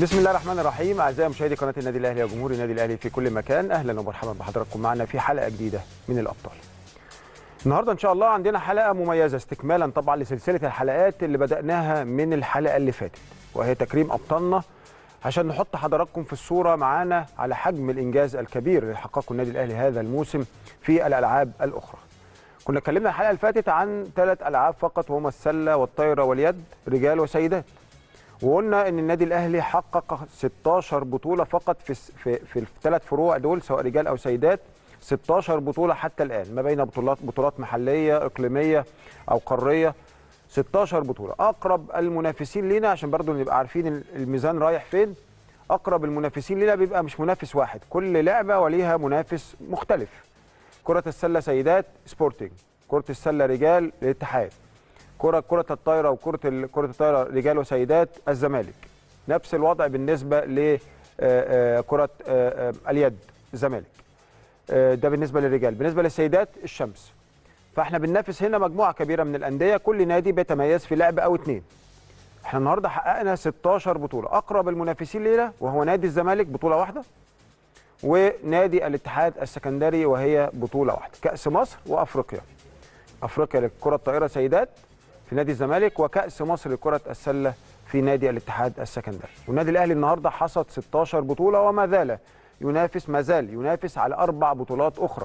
بسم الله الرحمن الرحيم اعزائي مشاهدي قناه النادي الاهلي وجمهور النادي الاهلي في كل مكان اهلا ومرحبا بحضراتكم معنا في حلقه جديده من الابطال. النهارده ان شاء الله عندنا حلقه مميزه استكمالا طبعا لسلسله الحلقات اللي بداناها من الحلقه اللي فاتت وهي تكريم ابطالنا عشان نحط حضراتكم في الصوره معانا على حجم الانجاز الكبير اللي حققه النادي الاهلي هذا الموسم في الالعاب الاخرى. كنا اتكلمنا الحلقه اللي فاتت عن ثلاث العاب فقط وهما السله والطايره واليد رجال وسيدات. وقلنا ان النادي الاهلي حقق 16 بطوله فقط في في في الثلاث فروع دول سواء رجال او سيدات 16 بطوله حتى الان ما بين بطولات بطولات محليه اقليميه او قاريه 16 بطوله اقرب المنافسين لينا عشان برضو نبقى عارفين الميزان رايح فين اقرب المنافسين لينا بيبقى مش منافس واحد كل لعبه وليها منافس مختلف كره السله سيدات سبورتنج كره السله رجال الاتحاد كرة كرة الطايرة وكرة كرة الطايرة رجال وسيدات الزمالك نفس الوضع بالنسبة لكرة اليد الزمالك ده بالنسبة للرجال بالنسبة للسيدات الشمس فاحنا بننافس هنا مجموعة كبيرة من الأندية كل نادي بيتميز في لعبة أو اتنين احنا النهاردة حققنا 16 بطولة أقرب المنافسين لينا وهو نادي الزمالك بطولة واحدة ونادي الاتحاد السكندري وهي بطولة واحدة كأس مصر وأفريقيا أفريقيا للكرة الطائرة سيدات في نادي الزمالك وكأس مصر لكرة السلة في نادي الاتحاد السكندري والنادي الأهلي النهاردة حصد 16 بطولة وما زال ينافس ما زال ينافس على أربع بطولات أخرى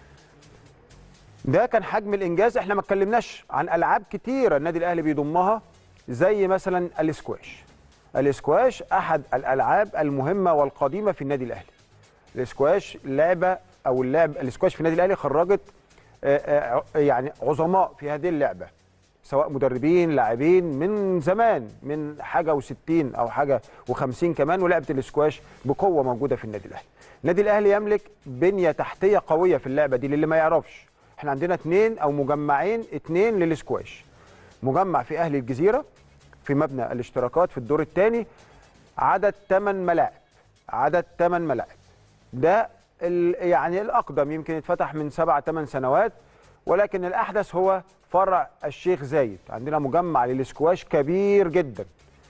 ده كان حجم الإنجاز احنا ما اتكلمناش عن ألعاب كتيرة النادي الأهلي بيضمها زي مثلا الاسكواش الاسكواش أحد الألعاب المهمة والقديمة في النادي الأهلي الاسكواش لعبة أو اللعب الاسكواش في النادي الأهلي خرجت يعني عظماء في هذه اللعبه سواء مدربين لاعبين من زمان من حاجه و60 او حاجه و50 كمان ولعبه الاسكواش بقوه موجوده في النادي الاهلي. النادي الاهلي يملك بنيه تحتيه قويه في اللعبه دي للي ما يعرفش. احنا عندنا اثنين او مجمعين اثنين للاسكواش. مجمع في اهلي الجزيره في مبنى الاشتراكات في الدور الثاني عدد 8 ملاعب. عدد 8 ملاعب. ده يعني الاقدم يمكن اتفتح من سبع ثمان سنوات ولكن الاحدث هو فرع الشيخ زايد عندنا مجمع للسكواش كبير جدا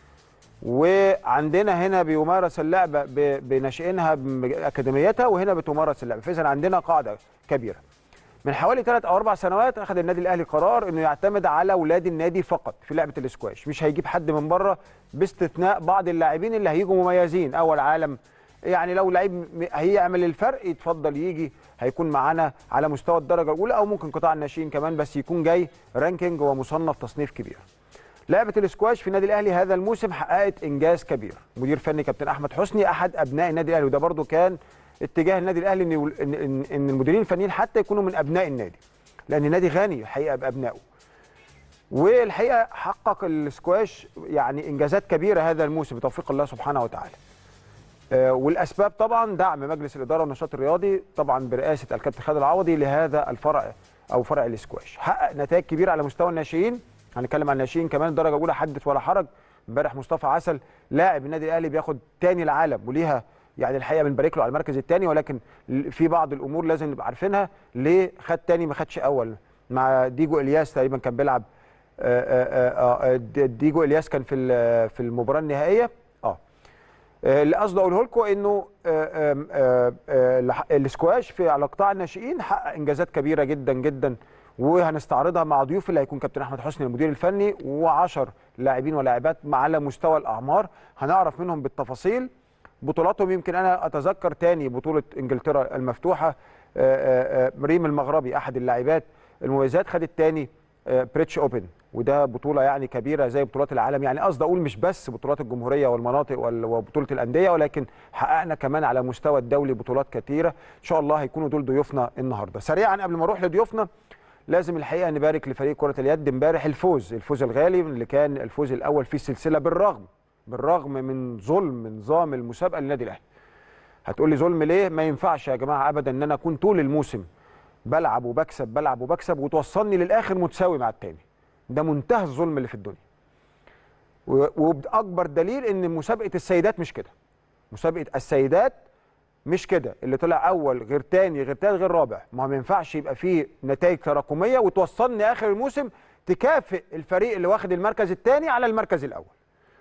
وعندنا هنا بيمارس اللعبه بناشئينها باكاديميتها وهنا بتمارس اللعبه فاذا عندنا قاعده كبيره من حوالي ثلاث او اربع سنوات اخذ النادي الاهلي قرار انه يعتمد على اولاد النادي فقط في لعبه الاسكواش مش هيجيب حد من بره باستثناء بعض اللاعبين اللي هيجوا مميزين اول عالم يعني لو لعيب هيعمل الفرق يتفضل يجي هيكون معانا على مستوى الدرجه الاولى او ممكن قطاع الناشئين كمان بس يكون جاي رانكينج ومصنف تصنيف كبير. لعبه الاسكواش في النادي الاهلي هذا الموسم حققت انجاز كبير، مدير فني كابتن احمد حسني احد ابناء النادي الاهلي وده برده كان اتجاه النادي الاهلي ان ان, إن المديرين الفنيين حتى يكونوا من ابناء النادي. لان النادي غني الحقيقه بابنائه. والحقيقه حقق الاسكواش يعني انجازات كبيره هذا الموسم بتوفيق الله سبحانه وتعالى. والاسباب طبعا دعم مجلس الاداره والنشاط الرياضي طبعا برئاسه الكابتن خالد العوضي لهذا الفرع او فرع الاسكواش حقق نتائج كبيره على مستوى الناشئين هنتكلم عن الناشئين كمان درجه اولى حدث ولا حرج امبارح مصطفى عسل لاعب النادي الاهلي بياخد تاني العالم وليها يعني الحقيقه بنبارك له على المركز الثاني ولكن في بعض الامور لازم نبقى عارفينها ليه خد تاني ما خدش اول مع ديجو الياس تقريبا كان بيلعب ديجو الياس كان في في المباراه النهائيه اللي قصدي اقوله لكم انه الاسكواش في على قطاع الناشئين حقق انجازات كبيره جدا جدا وهنستعرضها مع ضيوف اللي هيكون كابتن احمد حسني المدير الفني و10 لاعبين ولاعبات على مستوى الاعمار هنعرف منهم بالتفاصيل بطولاتهم يمكن انا اتذكر تاني بطوله انجلترا المفتوحه ريم المغربي احد اللاعبات المميزات خدت تاني بريتش اوبن وده بطوله يعني كبيره زي بطولات العالم يعني قصدي اقول مش بس بطولات الجمهوريه والمناطق وبطوله الانديه ولكن حققنا كمان على مستوى الدولي بطولات كثيره ان شاء الله هيكونوا دول ضيوفنا النهارده سريعا قبل ما اروح لضيوفنا لازم الحقيقه نبارك لفريق كره اليد امبارح الفوز الفوز الغالي اللي كان الفوز الاول في السلسله بالرغم بالرغم من ظلم نظام المسابقه للنادي الاهلي هتقول لي ظلم ليه ما ينفعش يا جماعه ابدا ان انا اكون طول الموسم بلعب وبكسب بلعب وبكسب وتوصلني للاخر متساوي مع التاني ده منتهى الظلم اللي في الدنيا واكبر دليل ان مسابقه السيدات مش كده مسابقه السيدات مش كده اللي طلع اول غير تاني غير تالت غير رابع ما ما ينفعش يبقى فيه نتائج تراكميه وتوصلني اخر الموسم تكافئ الفريق اللي واخد المركز الثاني على المركز الاول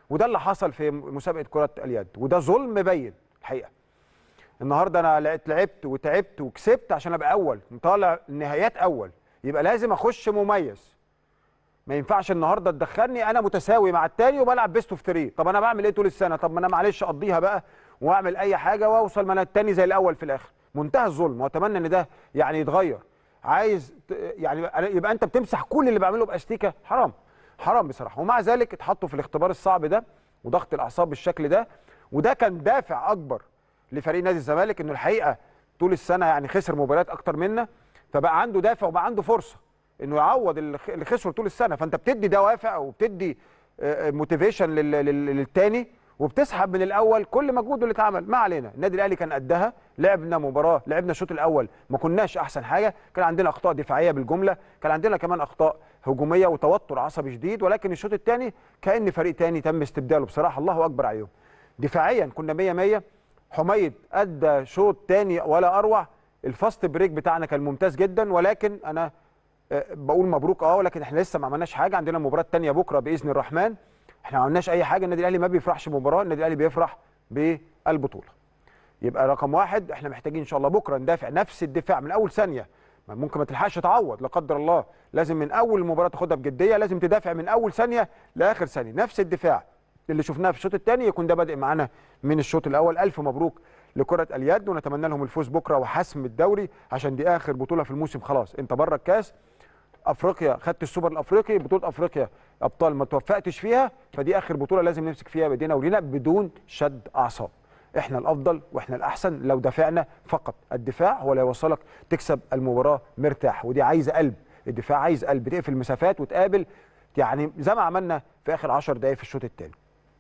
وده اللي حصل في مسابقه كره اليد وده ظلم باين الحقيقه النهارده انا لعبت لعبت وتعبت وكسبت عشان ابقى اول طالع النهايات اول يبقى لازم اخش مميز ما ينفعش النهارده تدخلني انا متساوي مع التاني وبلعب بيست اوف 3 طب انا بعمل ايه طول السنه طب ما انا معلش اقضيها بقى واعمل اي حاجه واوصل ما انا التاني زي الاول في الاخر منتهى الظلم واتمنى ان ده يعني يتغير عايز ت- يعني يبقى انت بتمسح كل اللي بعمله باستيكه حرام حرام بصراحه ومع ذلك اتحطوا في الاختبار الصعب ده وضغط الاعصاب بالشكل ده وده كان دافع اكبر لفريق نادي الزمالك انه الحقيقه طول السنه يعني خسر مباريات اكتر منا فبقى عنده دافع وبقى عنده فرصه انه يعوض اللي خ- اللي خسره طول السنه فانت بتدي دوافع وبتدي موتيفيشن للتاني وبتسحب من الاول كل مجهود اللي اتعمل ما علينا النادي الاهلي كان قدها لعبنا مباراه لعبنا الشوط الاول ما كناش احسن حاجه كان عندنا اخطاء دفاعيه بالجمله كان عندنا كمان اخطاء هجوميه وتوتر عصبي شديد ولكن الشوط الثاني كان فريق تاني تم استبداله بصراحه الله اكبر عليهم دفاعيا كنا 100 100 حميد ادى شوط تاني ولا اروع الفاست بريك بتاعنا كان ممتاز جدا ولكن انا آه، بقول مبروك اه ولكن احنا لسه ما عملناش حاجه عندنا مباراه تانية بكره باذن الرحمن احنا ما عملناش اي حاجه النادي الاهلي ما بيفرحش بمباراه النادي الاهلي بيفرح بالبطوله يبقى رقم واحد احنا محتاجين ان شاء الله بكره ندافع نفس الدفاع من اول ثانيه ما ممكن ما تلحقش تعوض لا قدر الله لازم من اول المباراه تاخدها بجديه لازم تدافع من اول ثانيه لاخر ثانيه نفس الدفاع اللي شفناه في الشوط الثاني يكون ده بادئ معانا من الشوط الاول الف مبروك لكره اليد ونتمنى لهم الفوز بكره وحسم الدوري عشان دي اخر بطوله في الموسم خلاص انت بره الكاس افريقيا خدت السوبر الافريقي بطوله افريقيا ابطال ما توفقتش فيها فدي اخر بطوله لازم نمسك فيها بايدينا ورينا بدون شد اعصاب احنا الافضل واحنا الاحسن لو دافعنا فقط الدفاع هو اللي هيوصلك تكسب المباراه مرتاح ودي عايزه قلب الدفاع عايز قلب تقفل مسافات وتقابل يعني زي ما عملنا في اخر 10 دقائق في الشوط الثاني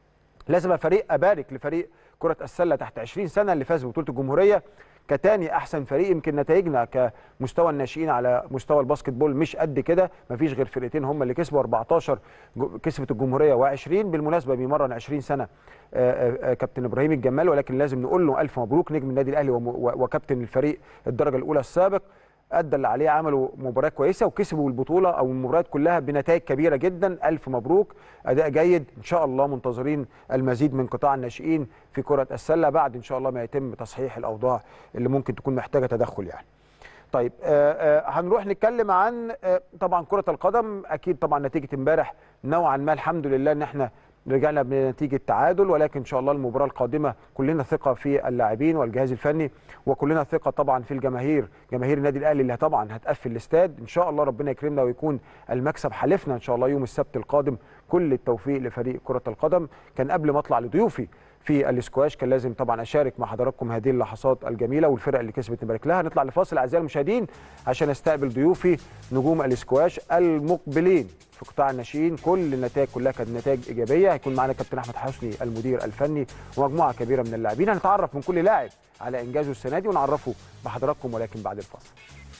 لازم فريق ابارك لفريق كره السله تحت 20 سنه اللي فاز ببطوله الجمهوريه كتاني احسن فريق يمكن نتائجنا كمستوى الناشئين على مستوى الباسكت بول مش قد كده مفيش غير فرقتين هم اللي كسبوا 14 جو- كسبت الجمهوريه و20 بالمناسبه بيمرن 20 سنه آه، آه، آه، كابتن ابراهيم الجمال ولكن لازم نقول له الف مبروك نجم النادي الاهلي وم- و- وكابتن الفريق الدرجه الاولى السابق ادى اللي عليه عملوا مباراه كويسه وكسبوا البطوله او المباريات كلها بنتائج كبيره جدا الف مبروك اداء جيد ان شاء الله منتظرين المزيد من قطاع الناشئين في كره السله بعد ان شاء الله ما يتم تصحيح الاوضاع اللي ممكن تكون محتاجه تدخل يعني طيب آه آه هنروح نتكلم عن آه طبعا كره القدم اكيد طبعا نتيجه امبارح نوعا ما الحمد لله ان احنا رجعنا بنتيجه تعادل ولكن ان شاء الله المباراه القادمه كلنا ثقه في اللاعبين والجهاز الفني وكلنا ثقه طبعا في الجماهير جماهير النادي الاهلي اللي طبعا هتقفل الاستاد ان شاء الله ربنا يكرمنا ويكون المكسب حلفنا ان شاء الله يوم السبت القادم كل التوفيق لفريق كره القدم كان قبل ما اطلع لضيوفي في الاسكواش كان لازم طبعا اشارك مع حضراتكم هذه اللحظات الجميله والفرق اللي كسبت نبارك لها نطلع لفاصل اعزائي المشاهدين عشان استقبل ضيوفي نجوم الاسكواش المقبلين في قطاع الناشئين كل النتائج كلها كانت نتائج ايجابيه هيكون معانا كابتن احمد حسني المدير الفني ومجموعه كبيره من اللاعبين هنتعرف من كل لاعب على انجازه السنه دي ونعرفه بحضراتكم ولكن بعد الفاصل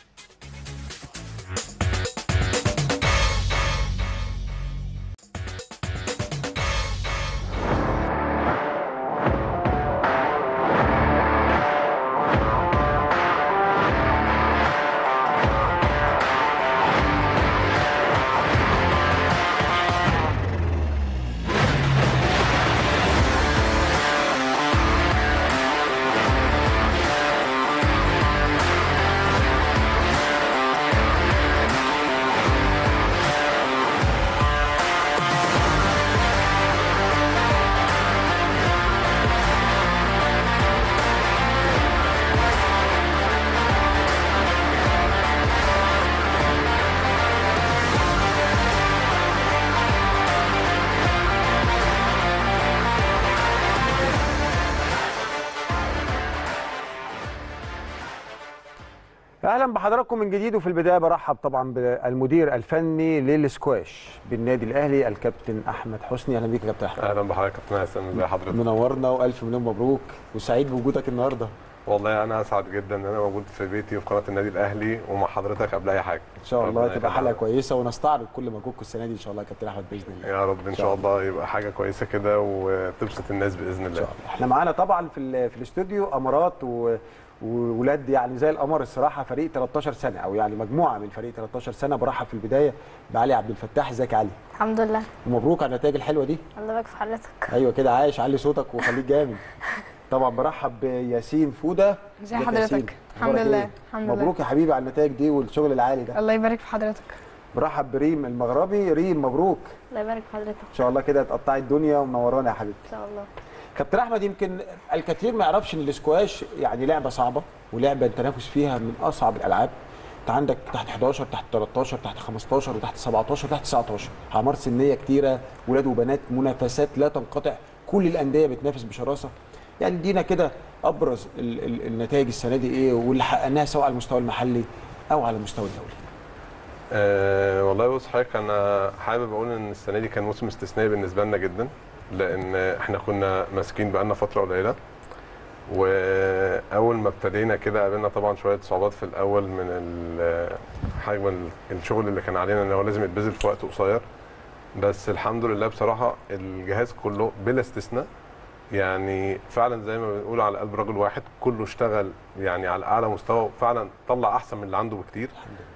اهلا بحضراتكم من جديد وفي البدايه برحب طبعا بالمدير الفني للسكواش بالنادي الاهلي الكابتن احمد حسني اهلا بيك يا كابتن احمد اهلا بحضرتك يا كابتن حسن ازي حضرتك منورنا والف مليون مبروك وسعيد بوجودك النهارده والله انا اسعد جدا ان انا موجود في بيتي وفي قناه النادي الاهلي ومع حضرتك قبل اي حاجه ان شاء الله ربنا تبقى يخليك. حلقه كويسه ونستعرض كل مجهودكم السنه دي ان شاء الله يا كابتن احمد باذن الله يا رب ان شاء شاء الله يبقى حاجه كويسه كده وتبسط الناس باذن ان الله شاء الله احنا معانا طبعا في ال- في الاستوديو امارات و وولاد يعني زي القمر الصراحه فريق 13 سنه او يعني مجموعه من فريق 13 سنه برحب في البدايه بعلي عبد الفتاح ازيك يا علي الحمد لله ومبروك على النتائج الحلوه دي الله يبارك في حضرتك ايوه كده عايش علي صوتك وخليك جامد طبعا برحب بياسين فوده ازي ازيك يا ياسين؟ حضرتك الحمد أخبارك لله إيه؟ الحمد لله مبروك يا حبيبي على النتائج دي والشغل العالي ده الله يبارك في حضرتك برحب بريم المغربي ريم مبروك الله يبارك في حضرتك ان شاء الله كده تقطعي الدنيا ومنورانا يا حبيبتي ان شاء الله كابتن احمد يمكن الكثير ما يعرفش ان الاسكواش يعني لعبه صعبه ولعبه التنافس فيها من اصعب الالعاب انت عندك تحت 11 تحت 13 تحت 15 وتحت 17 وتحت 19 اعمار سنيه كتيره ولاد وبنات منافسات لا تنقطع كل الانديه بتنافس بشراسه يعني دينا كده ابرز ال ال النتائج السنه دي ايه واللي حققناها سواء على المستوى المحلي او على المستوى الدولي أه والله بص حضرتك انا حابب اقول ان السنه دي كان موسم استثنائي بالنسبه لنا جدا لان احنا كنا ماسكين بقالنا فتره قليله واول ما ابتدينا كده قابلنا طبعا شويه صعوبات في الاول من ال- حجم ال- الشغل اللي كان علينا ان هو لازم يتبذل في وقت قصير بس الحمد لله بصراحه الجهاز كله بلا استثناء يعني فعلا زي ما بنقول على قلب رجل واحد كله اشتغل يعني على اعلى مستوى فعلا طلع احسن من اللي عنده بكتير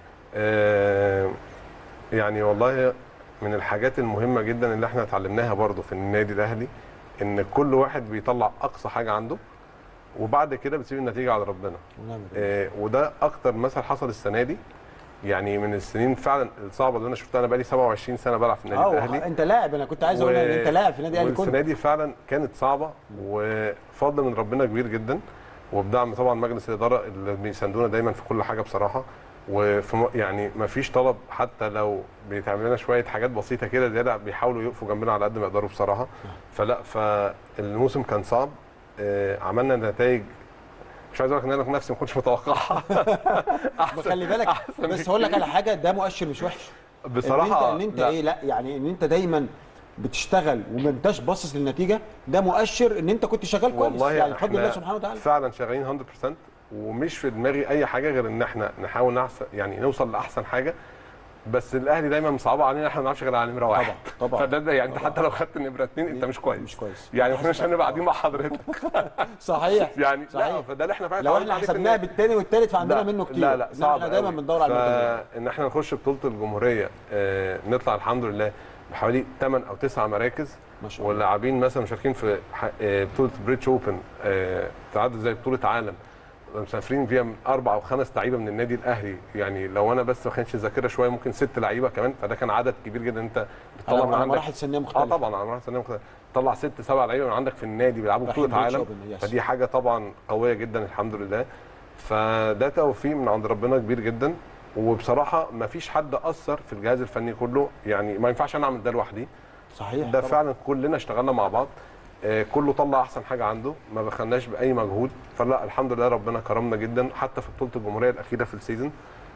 آه، يعني والله من الحاجات المهمه جدا اللي احنا اتعلمناها برضو في النادي الاهلي ان كل واحد بيطلع اقصى حاجه عنده وبعد كده بتسيب النتيجه على ربنا ونعم آه، وده اكتر مثل حصل السنه دي يعني من السنين فعلا الصعبه اللي انا شفتها انا بقالي 27 سنه بلعب في النادي اه الاهلي انت لاعب انا كنت عايز اقول ان انت لاعب في النادي الاهلي والسنه كنت دي فعلا كانت صعبه وفضل من ربنا كبير جدا وبدعم طبعا مجلس الاداره اللي بيساندونا دايما في كل حاجه بصراحه وفي م- يعني ما فيش طلب حتى لو بيتعمل لنا شويه حاجات بسيطه كده زياده بيحاولوا يقفوا جنبنا على قد ما يقدروا بصراحه فلا فالموسم كان صعب آه، عملنا نتائج مش عايز اقول لك ان انا نفسي ما كنتش متوقعها احسن خلي بالك أحسن بس هقول لك على حاجه ده مؤشر مش وحش بصراحه ان انت, إن انت لا. ايه لا يعني ان انت دايما بتشتغل وما انتش باصص للنتيجه ده مؤشر ان انت كنت شغال كويس والله يعني بفضل إحنا الله سبحانه وتعالى فعلا شغالين 100% ومش في دماغي اي حاجه غير ان احنا نحاول نحسن يعني نوصل لاحسن حاجه بس الاهلي دايما مصعبه علينا احنا ما بنعرفش غير على نمره واحد طبعا طبعا فده ده يعني انت حتى لو خدت نمره اثنين انت مش كويس مش كويس يعني احنا مش هنبقى قاعدين مع حضرتك صحيح يعني صحيح. لا فده اللي احنا فعلا لو اتعودنا احنا عليه في حسبناها النادي. بالتاني والتالت فعندنا لا منه كتير لا لا إنما صعب احنا دايما قوي. بندور على المتدرب فان احنا نخش بطوله الجمهوريه آه نطلع الحمد لله بحوالي 8 او 9 مراكز ما شاء الله واللاعبين مثلا مشاركين في ح- آه، بطوله بريتش اوبن آه، تعدد زي بطوله عالم مسافرين فيها من اربع او خمس لعيبه من النادي الاهلي يعني لو انا بس ما كانش الذاكره شويه ممكن ست لعيبه كمان فده كان عدد كبير جدا انت بتطلع على من على عندك مراحل سنيه اه مختلفه طبعا على مراحل سنيه مختلفه تطلع ست سبع لعيبه من عندك في النادي بيلعبوا رايحين بطوله بريتش عالم أوبن، يس. فدي حاجه طبعا قويه جدا الحمد لله فده توفيق من عند ربنا كبير جدا وبصراحه ما فيش حد اثر في الجهاز الفني كله يعني ما ينفعش انا اعمل ده لوحدي صحيح ده طبعاً. فعلا كلنا اشتغلنا مع بعض آه، كله طلع احسن حاجه عنده ما بخلناش باي مجهود فلا الحمد لله ربنا كرمنا جدا حتى في بطوله الجمهوريه الاخيره في السيزون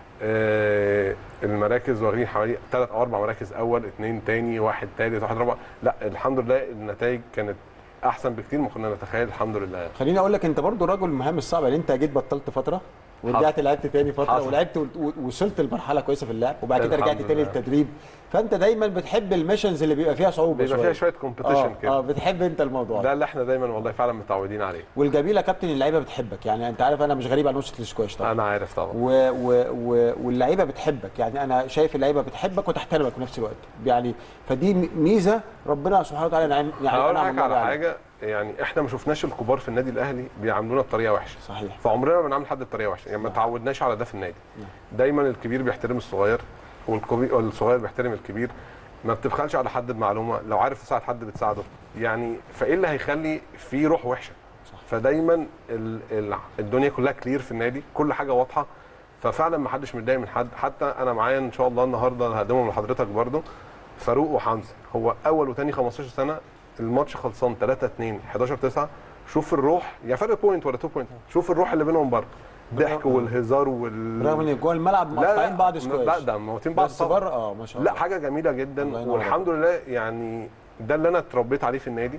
آه، المراكز واخدين حوالي ثلاث او اربع مراكز اول اثنين تاني واحد ثالث واحد رابع لا الحمد لله النتائج كانت احسن بكتير ما كنا نتخيل الحمد لله خليني اقول لك انت برضو رجل المهام الصعبه يعني انت جيت بطلت فتره ورجعت لعبت تاني فتره حصل. ولعبت و- و- ووصلت لمرحله كويسه في اللعب وبعد كده الحمد رجعت تاني لله. للتدريب فانت دايما بتحب الميشنز اللي بيبقى فيها صعوبه بيبقى فيها شويه كومبيتيشن اه, كده اه بتحب انت الموضوع ده ده اللي احنا دايما والله فعلا متعودين عليه والجميل يا كابتن اللعيبه بتحبك يعني انت عارف انا مش غريب على نص السكواش طبعا انا عارف طبعا و و و واللعيبه بتحبك يعني انا شايف اللعيبه بتحبك وتحترمك في نفس الوقت يعني فدي م- ميزه ربنا سبحانه وتعالى نعم يعني هقول أنعم لك الله على عليها. حاجه يعني احنا ما شفناش الكبار في النادي الاهلي بيعاملونا بطريقه وحشه صحيح فعمرنا ما بنعمل حد بطريقه وحشه يعني ما تعودناش على ده في النادي دايما الكبير بيحترم الصغير والكبير والصغير بيحترم الكبير ما بتبخلش على حد بمعلومه لو عارف تساعد حد بتساعده يعني فايه اللي هيخلي في روح وحشه صح. فدايما ال ال الدنيا كلها كلير في النادي كل حاجه واضحه ففعلا ما حدش متضايق من حد حتى انا معايا ان شاء الله النهارده هقدمهم لحضرتك برده فاروق وحمزه هو اول وثاني 15 سنه الماتش خلصان 3 2 11 9 شوف الروح يعني فرق بوينت ولا 2 بوينت شوف الروح اللي بينهم بره ضحك والهزار وال رغم ان جوه الملعب مقطعين بعض سكواش لا ده موتين بعض بس طبعاً. بره اه ما شاء الله لا حاجه جميله الله جدا ينور والحمد لله يعني ده اللي انا اتربيت عليه في النادي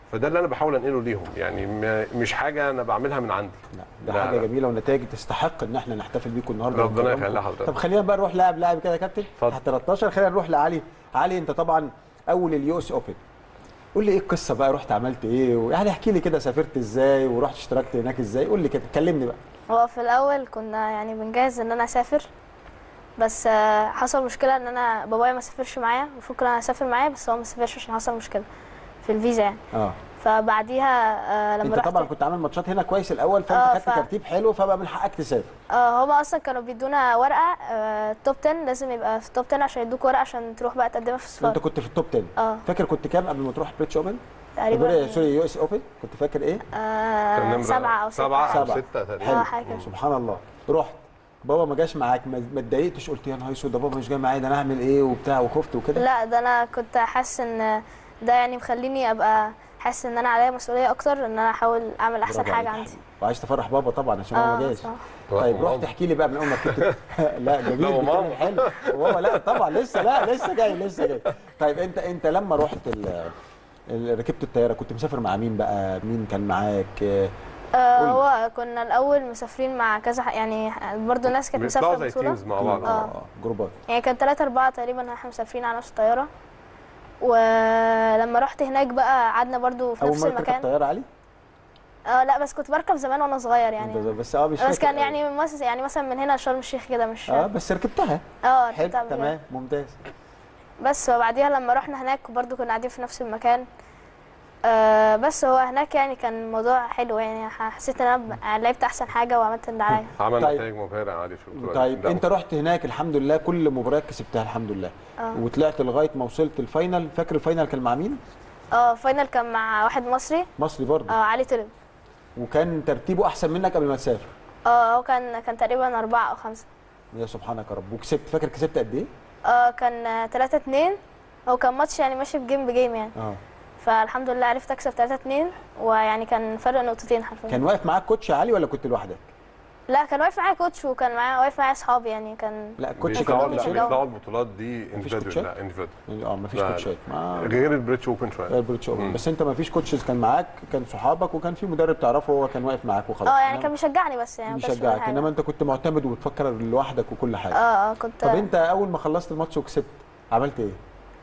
فده اللي انا بحاول انقله ليهم يعني ما- مش حاجه انا بعملها من عندي لا ده لا، حاجه لا. جميله ونتائج تستحق ان احنا نحتفل بيكم النهارده ربنا ونكرمكم. يخلي حضرتك. طب خلينا بقى نروح لاعب لاعب كده يا كابتن اتفضل. تحت 13 خلينا نروح لعلي علي انت طبعا اول اليو اس اوبن قول لي ايه القصه بقى رحت عملت ايه يعني احكي لي كده سافرت ازاي ورحت اشتركت هناك ازاي قول لي كده كلمني بقى هو في الاول كنا يعني بنجهز ان انا اسافر بس آه، حصل مشكله ان انا بابايا ما سافرش معايا المفروض كان اسافر معايا بس هو ما سافرش عشان حصل مشكله في الفيزا يعني اه فبعديها آه، لما انت رحت طبعا كنت عامل ماتشات هنا كويس الاول فانت اه، خدت ف- ترتيب حلو فبقى من حقك تسافر اه هما اصلا كانوا بيدونا ورقه آه، توب 10 لازم يبقى في توب 10 عشان يدوك ورقه عشان تروح بقى تقدمها في انت السفاره كنت في التوب 10 اه فاكر كنت كام قبل ما تروح بريتش اوبن تقريبا سوري يو اس اوبن كنت فاكر ايه كان آه نمرة سبعه او سته سبعه او سبعة. سته تقريبا حلو اه حاجه كده. سبحان الله رحت بابا ما جاش معاك ما ما اتضايقتش قلت يا نهار اسود ده بابا مش جاي معايا ده انا اعمل ايه وبتاع وخفت وكده لا ده انا كنت حاسس ان ده يعني مخليني ابقى حاسس ان انا عليا مسؤوليه اكتر ان انا احاول اعمل احسن برافو حاجه عليك يا عندي حبيبي. وعايز تفرح بابا طبعا عشان هو ما اه جاش صح. طيب وماما. رحت احكي لي بقى من اول ما ركبت لا جميل لا، بيتكلم وماما. حلو وماما لا طبعا لسه لا لسه جاي لسه جاي طيب انت انت لما رحت ال- ال- ركبت الطياره كنت مسافر مع مين بقى مين كان معاك آه، آه، قولي. هو كنا الاول مسافرين مع كذا ح- يعني برضو ناس كانت بيطلعوا مسافره زي بطوله تيمز مع بعض اه اه جروبات يعني كان ثلاثة أربعة تقريبا احنا مسافرين على نفس الطيارة ولما رحت هناك بقى قعدنا برضو في اول نفس مره تركب المكان طياره علي اه لا بس كنت بركب زمان وانا صغير انت يعني بس اه مش بس فاكر كان أوي. يعني مثلا يعني مثلا من هنا لشرم الشيخ كده مش اه بس ركبتها اه حلو ركبت قبل كده. تمام ممتاز بس وبعديها لما رحنا هناك برضو كنا قاعدين في نفس المكان آه بس هو هناك يعني كان الموضوع حلو يعني حسيت ان انا ب- لعبت احسن حاجه وعملت اللي عليا عمل طيب. نتائج مبهره عالي في البطوله طيب دي. انت رحت هناك الحمد لله كل مباريات كسبتها الحمد لله اه وطلعت لغايه ما وصلت الفاينل فاكر الفاينل كان مع مين اه فاينل كان مع واحد مصري مصري برضه اه علي طلب وكان ترتيبه احسن منك قبل ما تسافر اه هو كان كان تقريبا أربعة أو خمسة يا سبحانك يا رب وكسبت فاكر كسبت قد ايه اه كان تلاتة اتنين هو كان ماتش يعني ماشي بجيم بجيم يعني اه فالحمد لله عرفت اكسب تلاتة اتنين ويعني كان فرق نقطتين حرفيا كان واقف معاك كوتش عالي ولا كنت لوحدك لا كان واقف معايا كوتش وكان معايا واقف معايا اصحابي يعني كان لا الكوتش كان بيطلعوا واقف بيشجعوا. معاك بيطلعوا البطولات دي مفيش انفيدوال كوتشات؟ لا انفيدوال اه مفيش لا، لا. كوتشات ما غير البريتش اوبن شويه غير بريتش اوبن مم. بس انت مفيش كوتشز كان معاك كان صحابك وكان في مدرب تعرفه هو كان واقف معاك وخلاص اه يعني إنما- كان بيشجعني بس يعني ما كانش بيقول بيشجعك حاجة. انما انت كنت معتمد وبتفكر لوحدك وكل حاجه اه اه كنت طب انت اول ما خلصت الماتش وكسبت عملت ايه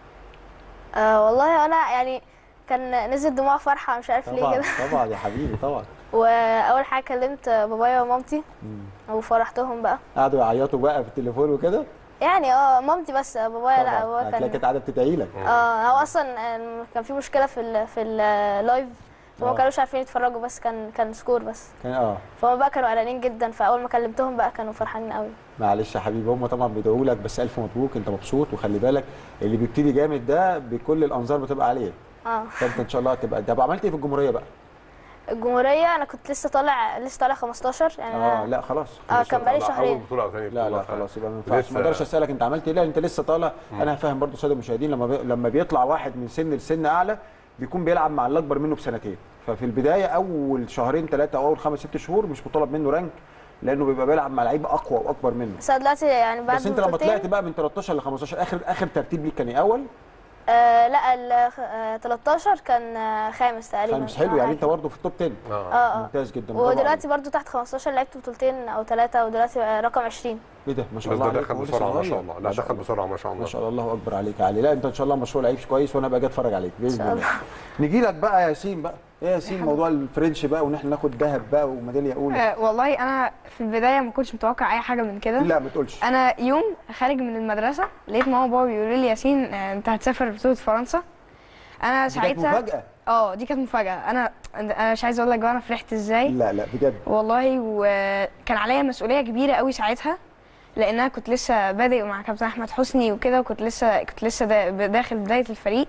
آه والله انا يعني كان نزل دموع فرحه مش عارف ليه طبعا كده طبعا يا حبيبي طبعا واول حاجه كلمت بابايا ومامتي مم. وفرحتهم بقى قعدوا يعيطوا بقى في التليفون وكده يعني اه مامتي بس بابايا لا طبعا بابايا هتلاقي كان كانت قاعده بتدعي لك اه هو اصلا آه، كان في مشكله في ال في اللايف فما آه. كانوش عارفين يتفرجوا بس كان كان سكور بس كان اه فهم بقى كانوا قلقانين جدا فاول ما كلمتهم بقى كانوا فرحانين قوي معلش يا حبيبي هم طبعا بيدعوا لك بس الف مبروك انت مبسوط وخلي بالك اللي بيبتدي جامد ده بكل الانظار بتبقى عليه اه فانت ان شاء الله هتبقى طب عملت ايه في الجمهوريه بقى؟ الجمهوريه انا كنت لسه طالع لسه طالع 15 يعني اه أنا- لا خلاص اه كان بقالي لا، شهرين اول بطوله او ثاني لا بطوله لا خلاص يبقى ما ينفعش لسه- ما اقدرش اسالك انت عملت ايه لا انت لسه طالع انا فاهم برضو الساده المشاهدين لما بي... لما بيطلع واحد من سن لسن اعلى بيكون بيلعب مع اللي اكبر منه بسنتين ففي البدايه اول شهرين ثلاثه او اول خمس ست شهور مش مطالب منه رانك لانه بيبقى بيلعب مع لعيبه اقوى واكبر منه بس أنا دلوقتي يعني بعد بس انت لما بطولتين- طلعت بقى من 13 ل 15 اخر اخر ترتيب ليك كان ايه اول آه لا ال آه 13 كان آه خامس تقريبا خامس حلو آه، يعني حاجة انت برضه في التوب 10 اه اه اه ممتاز جدا برافو ودلوقتي عليك. برضو تحت 15 لعبت بطولتين او ثلاثه ودلوقتي بقى رقم 20 ايه ده ما شاء بس الله ده عليك دخل هو لسه بسرعه ما صغير. شاء الله ما لا شاء دخل الله. بسرعه ما شاء ما الله شاء الله الله اكبر عليك يا علي لا انت ان شاء الله مشروع لعيب كويس وانا بقى اجي اتفرج عليك باذن شاء الله نيجي لك بقى يا ياسين بقى ايه يا ياسين موضوع الفرنش بقى وان احنا ناخد ذهب بقى وميداليه اولى آه، والله انا في البدايه ما كنتش متوقع اي حاجه من كده لا ما تقولش انا يوم خارج من المدرسه لقيت ماما وبابا بيقولوا لي ياسين آه، انت هتسافر بطوله فرنسا انا دي كانت ساعتها مفاجاه اه دي كانت مفاجاه انا انا مش عايزه اقول لك بقى انا فرحت ازاي لا لا بجد والله وكان عليا مسؤوليه كبيره قوي ساعتها لان انا كنت لسه بادئ مع كابتن احمد حسني وكده وكنت لسه كنت لسه دا- داخل بدايه الفريق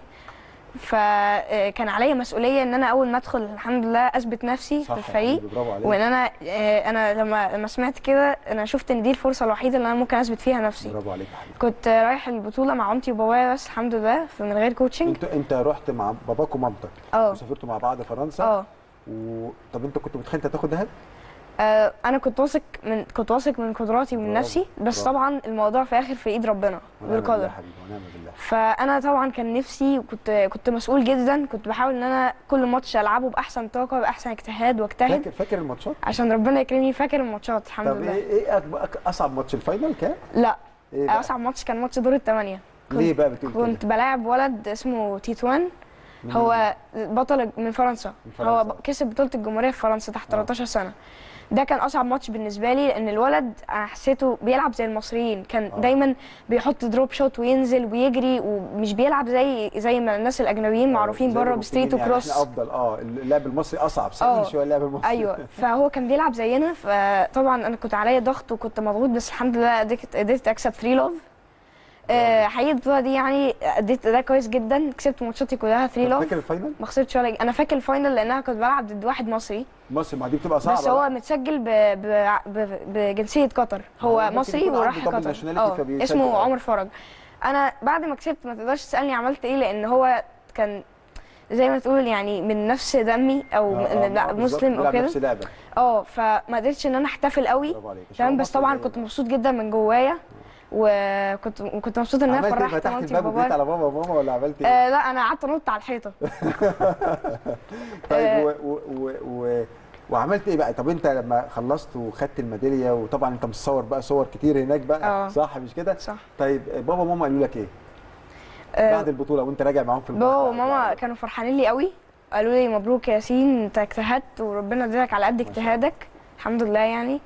فكان عليا مسؤوليه ان انا اول ما ادخل الحمد لله اثبت نفسي صح في يا الفريق حبيبي، برافو عليك وان انا آه، انا لما لما سمعت كده انا شفت ان دي الفرصه الوحيده اللي انا ممكن اثبت فيها نفسي برافو عليك يا حبيبي كنت رايح البطوله مع مامتي وبابايا بس الحمد لله من غير كوتشنج انت انت رحت مع باباك ومامتك اه وسافرتوا مع بعض فرنسا اه و... طب انت كنت متخيل انت هتاخد ذهب؟ آه، انا كنت واثق من كنت واثق من قدراتي ومن برافو، نفسي بس برافو. طبعا الموضوع في الاخر في ايد ربنا ونعم بالله بالقدر يا حبيبي ونعم بالله فانا طبعا كان نفسي وكنت كنت مسؤول جدا كنت بحاول ان انا كل ماتش العبه باحسن طاقه باحسن اجتهاد واجتهد فاكر فاكر الماتشات عشان ربنا يكرمني فاكر الماتشات الحمد طب لله ايه ايه أكبر- أك- اصعب ماتش الفاينل كان لا ايه بقى؟ اصعب ماتش كان ماتش دور الثمانيه ليه بقى بتقول كده كنت بلاعب ولد اسمه تيتوان هو بطل من فرنسا من فرنسا. هو ب- كسب بطولة الجمهورية في فرنسا تحت 13 سنة ده كان أصعب ماتش بالنسبة لي لأن الولد أنا حسيته بيلعب زي المصريين كان آه. دايما بيحط دروب شوت وينزل ويجري ومش بيلعب زي زي ما الناس الأجنبيين معروفين زي بره ما بستريت ممكن يعني وكروس احنا افضل اه اللعب المصري اصعب آه. سهل شويه اللعب المصري ايوه فهو كان بيلعب زينا فطبعا انا كنت عليا ضغط وكنت مضغوط بس الحمد لله قدرت قدرت اكسب 3 لوف آه، حقيقة البطولة دي يعني اديت اداء كويس جدا كسبت ماتشاتي كلها 3 طب لوف فاكر الفاينل ما خسرتش ولا انا فاكر الفاينل لانها كنت بلعب ضد واحد مصري مصر ما دي بتبقى صعبه بس هو بقى. متسجل ب... ب... ب... بجنسيه قطر هو هو ممكن مصري يكون وراح عنده double قطر nationality اه فبيسجل اسمه اه. عمر فرج انا بعد ما كسبت ما تقدرش تسالني عملت ايه لان هو كان زي ما تقول يعني من نفس دمي او آه، آه، من لا آه، بالظبط، مسلم او بيلعب كده نفس لعبك اه فما قدرتش ان انا احتفل قوي برافو عليك عشان تمام هو بس مصري طبعا زي كنت ما- مبسوط جدا من جوايا وكنت كنت مبسوط ان انا عملت ايه فرحت فتحت مامتي الباب وجيت وبابايا على بابا وماما ولا عملت ايه؟ آه لا انا قعدت انط على الحيطه طيب و و و و وعملت ايه بقى؟ طب انت لما خلصت وخدت الميداليه وطبعا انت مصور بقى صور كتير هناك بقى اه. صح مش كده؟ صح طيب بابا وماما قالوا لك ايه؟ آه، بعد البطوله وانت راجع معاهم في البحر بابا وماما كانوا فرحانين لي قوي قالوا لي مبروك يا ياسين انت اجتهدت وربنا ادالك على قد شاء الله. اجتهادك الحمد لله يعني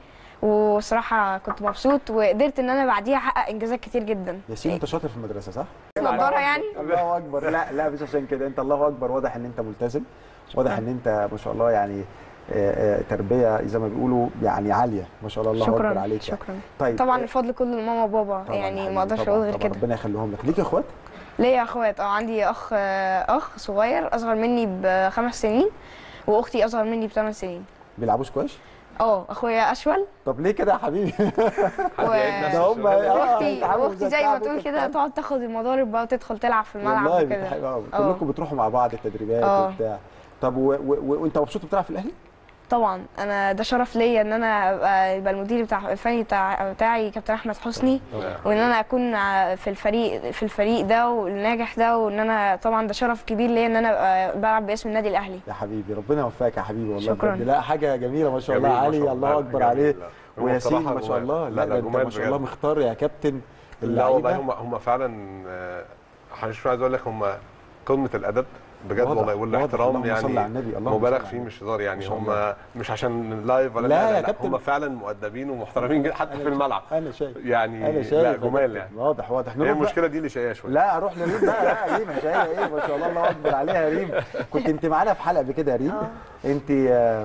وصراحة كنت مبسوط وقدرت ان انا بعديها احقق انجازات كتير جدا ياسين انت شاطر في المدرسه صح؟ نضارة يعني الله اكبر لا لا مش عشان كده انت الله اكبر واضح ان انت ملتزم واضح ان انت ما شاء الله يعني آه، آه، تربيه زي ما بيقولوا يعني عاليه ما شاء الله الله اكبر شكرا عليك يعني. شكرا طيب طبعا آه، الفضل كله لماما وبابا طبعاً يعني حبيبي، ما اقدرش طبعاً، اقول غير طبعاً، كده ربنا يخليهم لك ليك اخوات؟ ليا اخوات اه عندي اخ آه، اخ صغير اصغر مني بخمس سنين واختي اصغر مني بثمان سنين بيلعبوا سكواش؟ اه اخويا اشول طب ليه كده يا حبيبي؟ حد و- يعيد نفس ده هم- السؤال ده؟ آه، واختي يتعبوا واختي زي زي ما التعب تقول وانت كده بتتعب. تقعد تاخد المضارب بقى وتدخل تلعب في الملعب والله وكده بتحب- آه، اه. كلكم بتروحوا مع بعض التدريبات اه. وبتاع طب و- و- و- وانت مبسوط بتلعب في الاهلي؟ طبعا انا ده شرف ليا ان انا ابقى يبقى المدير بتاع الفني بتاع بتاعي كابتن احمد حسني لا. وان انا اكون ع- في الفريق في الفريق ده والناجح ده وان انا طبعا ده شرف كبير ليا ان انا ابقى بلعب باسم النادي الاهلي يا حبيبي ربنا يوفقك يا حبيبي والله شكراً. بجد. لا حاجه جميله ما شاء الله جميل ما علي شاء الله لا، اكبر جميل، عليه لا. هم وياسين بصراحة ما شاء جمال. الله لا لا لا ده انت جمال ما شاء الله بجد. مختار يا كابتن لا والله اللعيبة. هم هم فعلا آه، مش عايز اقول لك هم قمه الادب بجد واضح، والله واضح. والاحترام اللهم صل على يعني النبي، اللهم مبالغ صل على فيه النبي. مش هزار يعني ما شاء هم الله. مش عشان لايف ولا لا لا يا لا, لا كابتن. هم فعلا مؤدبين ومحترمين جدا حتى في الملعب انا شايف يعني انا شايف لا يا جمال كابتن. يعني واضح واضح هي نروح بقى- المشكله دي اللي شقيه شويه لا اروح لريم بقى لا ريم مش هي ايه ما شاء الله الله اكبر عليها يا ريم كنت انت معانا في حلقه قبل كده يا ريم انت آه،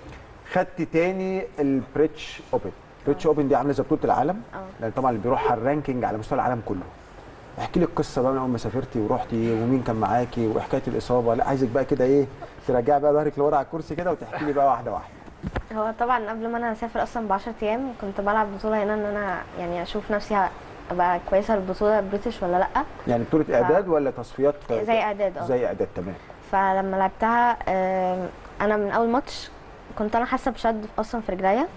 خدت تاني البريتش اوبن بريتش اوبن دي عامله زي بطوله العالم اه. لان طبعا اللي بيروح على الرانكينج على مستوى العالم كله احكي لي القصه بقى من اول ما سافرتي ورحتي ومين كان معاكي وحكايه الاصابه لا عايزك بقى كده ايه ترجعي بقى ظهرك لورا على الكرسي كده وتحكي لي بقى واحده واحده هو طبعا قبل ما انا اسافر اصلا ب 10 ايام كنت بلعب بطوله هنا ان انا يعني اشوف نفسي ابقى كويسه البطوله بريتش ولا لا يعني بطوله اعداد ولا تصفيات زي اعداد اه زي اعداد تمام فلما لعبتها آم، انا من اول ماتش كنت انا حاسه بشد اصلا في رجليا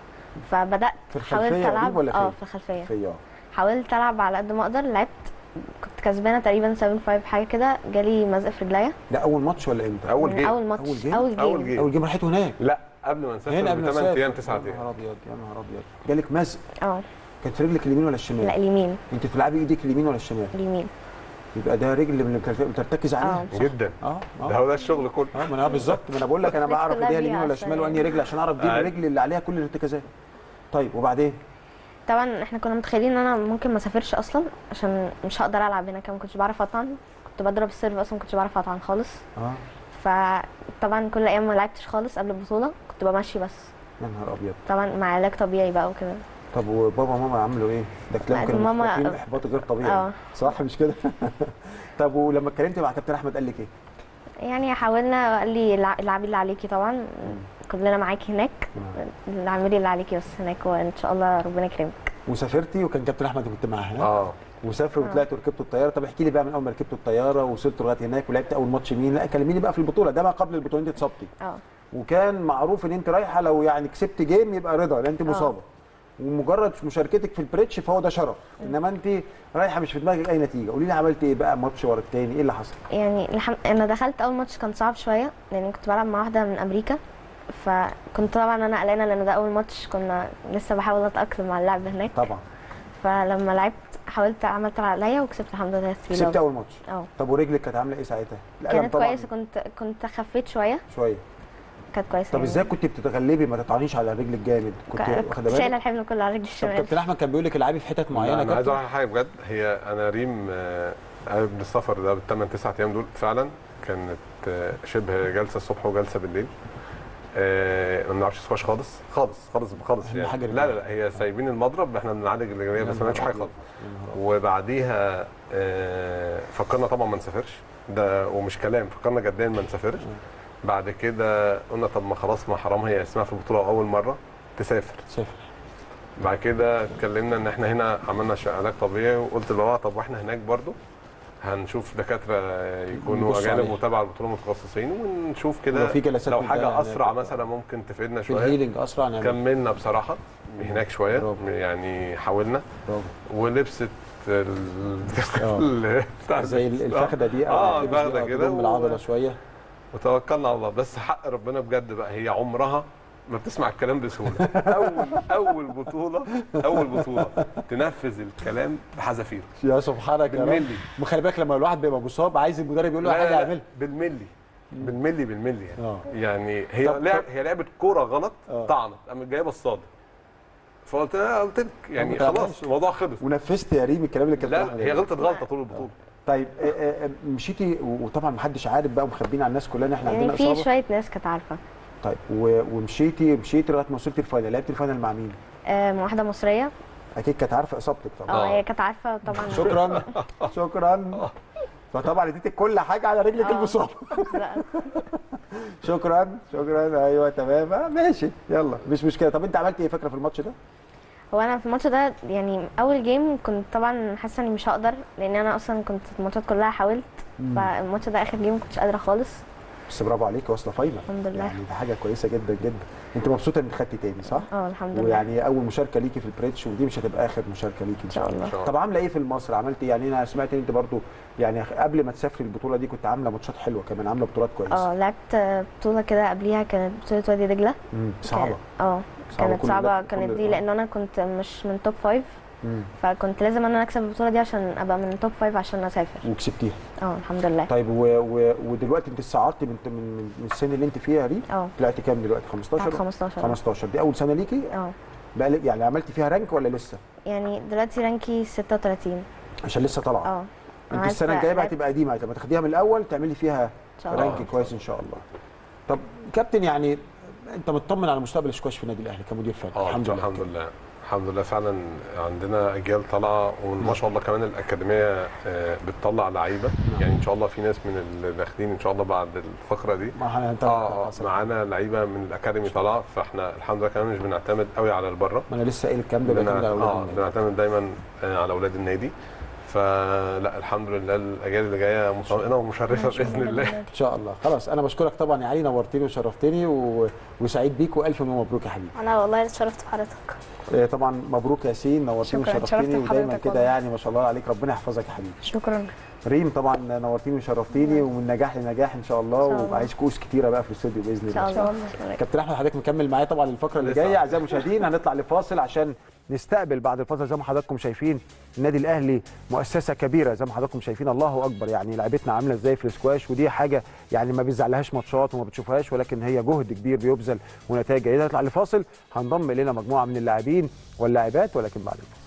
فبدات في الخلفيه حاولت يا ريم العب ولا اه فين؟ في الخلفيه في اه حاولت العب على قد ما اقدر لعبت كنت كسبانه تقريبا 7 5 حاجه كده جالي مزق في رجليا ده اول ماتش ولا امتى؟ اول من جيم اول أول ماتش جيم؟ اول جيم, أول جيم. اول جيم راحته هناك لا قبل ما نسافر هنا قبل ما 8 ايام تسافر. 9 يا ايام نهار ابيض يا نهار ابيض جالك مزق اه كانت في رجلك اليمين ولا الشمال؟ لا اليمين انت بتلعبي ايديك اليمين ولا الشمال؟ اليمين يبقى ده رجل من اللي بترت- بترتكز عليها اه جدا اه ده هو ده الشغل كله اه ما انا بالظبط ما انا بقول لك انا الناس بعرف كلها ايديها ليها اليمين ولا عشان الشمال وانهي رجل عشان اعرف دي أيوة. الرجل اللي عليها كل الارتكازات طيب وبعدين طبعا احنا كنا متخيلين ان انا ممكن ما اسافرش اصلا عشان مش هقدر العب هنا كمان ما كنتش بعرف اطعن كنت بضرب السيرف اصلا ما كنتش بعرف اطعن خالص اه فطبعا كل ايام ما لعبتش خالص قبل البطوله كنت بمشي بس يا نهار ابيض طبعا مع علاج طبيعي بقى وكده طب وبابا وماما عملوا ايه؟ ده تلاقيهم لا، كانوا ماما- محبطين احباط غير طبيعي اه. صح مش كده؟ طب ولما اتكلمت مع كابتن احمد قال لك ايه؟ يعني حاولنا قال لي الع- العبي اللي عليكي طبعا كلنا معاكي هناك اعملي اللي عليكي بس هناك وان شاء الله ربنا يكرمك وسافرتي وكان كابتن احمد كنت معاه ها؟ اه وسافروا وطلعتوا ركبتوا الطياره طب احكي لي بقى من اول ما ركبتوا الطياره ووصلتوا لغايه هناك ولعبت اول ماتش مين لا كلميني بقى في البطوله ده ما قبل البطوله انت اتصبتي اه وكان معروف ان انت رايحه لو يعني كسبت جيم يبقى رضا لان انت مصابه ومجرد مشاركتك في البريتش فهو ده شرف انما انت رايحه مش في دماغك اي نتيجه قولي لي عملت ايه بقى ماتش ورا التاني ايه اللي حصل يعني الحم... انا دخلت اول ماتش كان صعب شويه لان كنت بلعب مع واحده من امريكا فكنت طبعا انا قلقانه لان ده اول ماتش كنا لسه بحاول اتاقلم مع اللعب هناك طبعا فلما لعبت حاولت عملت اللي عليا وكسبت الحمد لله 3 كسبت اول ماتش اه طب ورجلك كانت عامله ايه ساعتها الألم كانت طبعاً كويسه كنت كنت خفيت شويه شويه كانت كويسه طب يعني. ازاي كنت بتتغلبي ما تطعنيش على رجلك جامد كنت ك- واخده كنت شايله بالك الحمل كله على رجلي طب الشمال كابتن احمد كان بيقول لك العبي في حتت معينه انا عايز كابتن اقول لك حاجه بجد هي انا ريم آه، قبل السفر ده بالثمان تسع ايام دول فعلا كانت آه، شبه جلسه الصبح وجلسه بالليل آه، ما بنلعبش سكواش خالص خالص خالص خالص أهم يعني حاجة لا لا لا هي سايبين المضرب احنا بنعالج الرجليه بس ما بنعملش حاجه خالص يا نهار أبيض. وبعديها آه، فكرنا طبعا ما نسافرش ده ومش كلام فكرنا جديا ما نسافرش بعد كده قلنا طب ما خلاص ما حرام هي اسمها في البطوله اول مره تسافر صفر بعد كده اتكلمنا ان احنا هنا عملنا ش- علاج طبيعي وقلت لبابا طب واحنا هناك برضو هنشوف دكاتره يكونوا يبصوا اجانب عليها. متابعه البطوله متخصصين ونشوف ولو كده في جلسات لو من حاجه ده اسرع هناك. مثلا ممكن تفيدنا في شويه الهيلينج اسرع نعمل كملنا بصراحه هناك شويه برافو. يعني حاولنا برافو. ولبست ال... آه. ال- بتاع زي اللبس. الفخده دي اه تلبس دي، الفخده كده تضم العضله شويه وتوكلنا على الله بس حق ربنا بجد بقى هي عمرها ما بتسمع الكلام بسهوله اول اول بطوله اول بطوله تنفذ الكلام بحذافيره يا سبحانك يا رب بالملي ما خلي بالك لما الواحد بيبقى مصاب عايز المدرب يقول له لا، حاجه لا، لا، يعملها بالملي بالملي بالملي يعني اه يعني هي طب- لعب هي لعبت كوره غلط آه. طعنت قامت جايه بصاده فقلت لها قلت لك يعني ما تعملش. خلاص الموضوع خلص ونفذت يا ريم الكلام اللي كابتن لا أحمد لا هي قاله. غلطت غلطه طول البطوله طيب آه، آه، آه، مشيتي وطبعا ما حدش عارف بقى ومخبيين على الناس كلها ان احنا عندنا يعني في اصابه شويه ناس كانت عارفه طيب و- ومشيتي مشيتي لغايه ما وصلتي الفاينل لعبتي الفاينل مع مين؟ آه، مع واحده مصريه اكيد كانت عارفه اصابتك طبعا اه آه. هي كانت عارفه طبعا شكرا شكرا فطبعا اديتك كل حاجه على رجلك آه. المصابه لا، شكرا شكرا ايوه تمام آه، ماشي يلا مش مشكله طب انت عملت ايه فاكره في الماتش ده؟ هو انا في الماتش ده يعني اول جيم كنت طبعا حاسه اني مش هقدر لان انا اصلا كنت الماتشات كلها حاولت فالماتش ده اخر جيم ما كنتش قادره خالص بس برافو عليك واصله فاينل الحمد لله. يعني دي حاجه كويسه جدا جدا انت مبسوطه انك خدتي تاني صح؟ اه الحمد لله ويعني اول مشاركه ليكي في البريتش ودي مش هتبقى اخر مشاركه ليكي ان شاء الله إن شاء الله. طب عامله ايه في مصر عملتي يعني انا سمعت ان انت برضو يعني قبل ما تسافري البطوله دي كنت عامله ماتشات حلوه كمان عامله بطولات كويسه اه لعبت بطوله كده قبليها كانت بطوله وادي دجله مم، صعبه كان- اه صعبة كانت كل صعبه ده- كانت كل- دي آه. لان انا كنت مش من توب فايف مم. فكنت لازم ان انا اكسب البطوله دي عشان ابقى من توب فايف عشان اسافر وكسبتيها اه الحمد لله طيب و... و... ودلوقتي انت استعرضتي من من من- من السن اللي انت فيها دي اه طلعتي كام دلوقتي 15 بتاعت 15 15 دي اول سنه ليكي اه بقى لك- يعني عملتي فيها رانك ولا لسه يعني دلوقتي رانكي 36 عشان لسه طالعه اه انت عملت- السنه الجايه بقى لعبت- تبقى قديمه هتبقى تاخديها من الاول تعملي فيها ان شاء الله رانك كويس ان شاء الله طب كابتن يعني انت مطمن على مستقبل السكواش في النادي الاهلي كمدير فني اه الحمد لله الحمد لله الحمد لله فعلا عندنا اجيال طالعه وما شاء الله كمان الاكاديميه آه، بتطلع لعيبه يعني ان شاء الله في ناس من اللي داخلين ان شاء الله بعد الفقره دي ما احنا هنتابع اه اه معانا لعيبه من الاكاديمي طالعه فاحنا الحمد لله كمان مش بنعتمد قوي على البره ما انا لسه قايل الكلام ده بن- بيعتمد على اه اولاد النادي. بنعتمد دايما آه، على اولاد النادي فلا الحمد لله الاجيال اللي جايه مطمئنه ومشرفه باذن الله ان شاء الله خلاص انا بشكرك طبعا يا علي نورتني وشرفتني و... وسعيد بيك والف مبروك يا حبيبي انا والله اتشرفت بحضرتك آه، طبعا مبروك يا ياسين نورتني شكراً، وشرفتني اتشرفت ودايما بحضرتك كده والله. يعني ما شاء الله عليك ربنا يحفظك يا حبيبي شكرا ريم طبعا نورتيني وشرفتيني ومن نجاح لنجاح ان شاء الله إن شاء الله. وعايز كؤوس كتيره بقى في الاستوديو باذن ان شاء الله الله كابتن احمد حضرتك مكمل معايا طبعا الفقره اللي لسه. جايه اعزائي المشاهدين هنطلع لفاصل عشان نستقبل بعد الفاصل زي ما حضراتكم شايفين النادي الاهلي مؤسسه كبيره زي ما حضراتكم شايفين الله اكبر يعني لعبتنا عامله ازاي في السكواش ودي حاجه يعني ما بيزعلهاش ماتشات وما بتشوفهاش ولكن هي جهد كبير بيبذل ونتائج جيده نطلع لفاصل هنضم الينا مجموعه من اللاعبين واللاعبات ولكن بعد الفاصل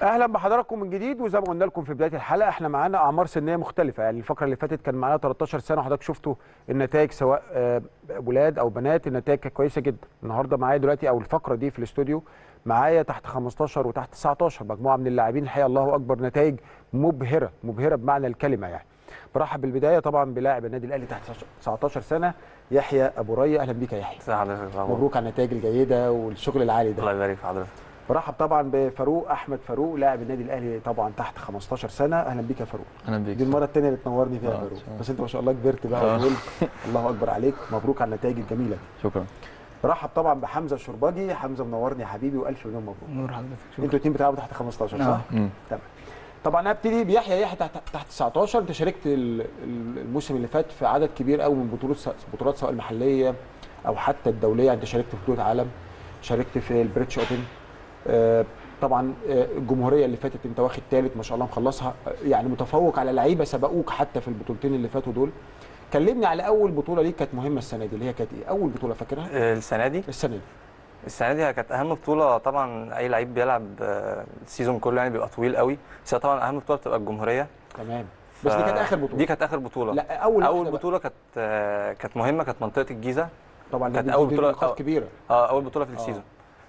اهلا بحضراتكم من جديد وزي ما قلنا لكم في بدايه الحلقه احنا معانا اعمار سنيه مختلفه يعني الفقره اللي فاتت كان معانا 13 سنه وحضرتك شفتوا النتائج سواء آه، ولاد او بنات النتائج كانت كويسه جدا النهارده معايا دلوقتي او الفقره دي في الاستوديو معايا تحت 15 وتحت 19 مجموعه من اللاعبين الحقيقه الله اكبر نتائج مبهره مبهره بمعنى الكلمه يعني برحب بالبدايه طبعا بلاعب النادي الاهلي تحت 19 سنه يحيى ابو ري اهلا بيك يا يحيى ازي حضرتك طبعا مبروك على النتائج الجيده والشغل العالي ده الله يبارك في حضرتك برحب طبعا بفاروق احمد فاروق لاعب النادي الاهلي طبعا تحت 15 سنه اهلا بيك يا فاروق اهلا بيك دي المره الثانيه اللي تنورني فيها يا آه، فاروق شكراً. بس انت ما شاء الله كبرت بقى آه. وطولت الله اكبر عليك مبروك على النتائج الجميله دي شكرا برحب طبعا بحمزه الشرباجي حمزه منورني يا حبيبي والف مليون مبروك نور حضرتك انتوا الاثنين بتلعبوا تحت 15 صح؟ اه مم. تمام طبعا هبتدي بيحيى يحيى تحت تحت 19 انت شاركت ال- ال- الموسم اللي فات في عدد كبير قوي من بطولات س- بطولات سواء المحليه او حتى الدوليه انت شاركت في بطوله عالم شاركت في البريتش اوبن آه، طبعا آه، الجمهوريه اللي فاتت انت واخد ثالث ما شاء الله مخلصها آه، يعني متفوق على لعيبه سبقوك حتى في البطولتين اللي فاتوا دول كلمني على اول بطوله ليك كانت مهمه السنه دي اللي هي كانت ايه اول بطوله فاكرها آه، السنه دي السنه دي السنه دي كانت اهم بطوله طبعا اي لعيب بيلعب آه، السيزون كله يعني بيبقى طويل قوي بس هي طبعا اهم بطوله بتبقى الجمهوريه تمام بس دي كانت اخر بطوله دي كانت اخر بطوله لا اول اول واحدة بقى. بطوله كانت آه، كانت مهمه كانت منطقه الجيزه طبعا كانت دي- أول دي بطولة- نقاط آه. كبيره اه اول بطوله في السيزون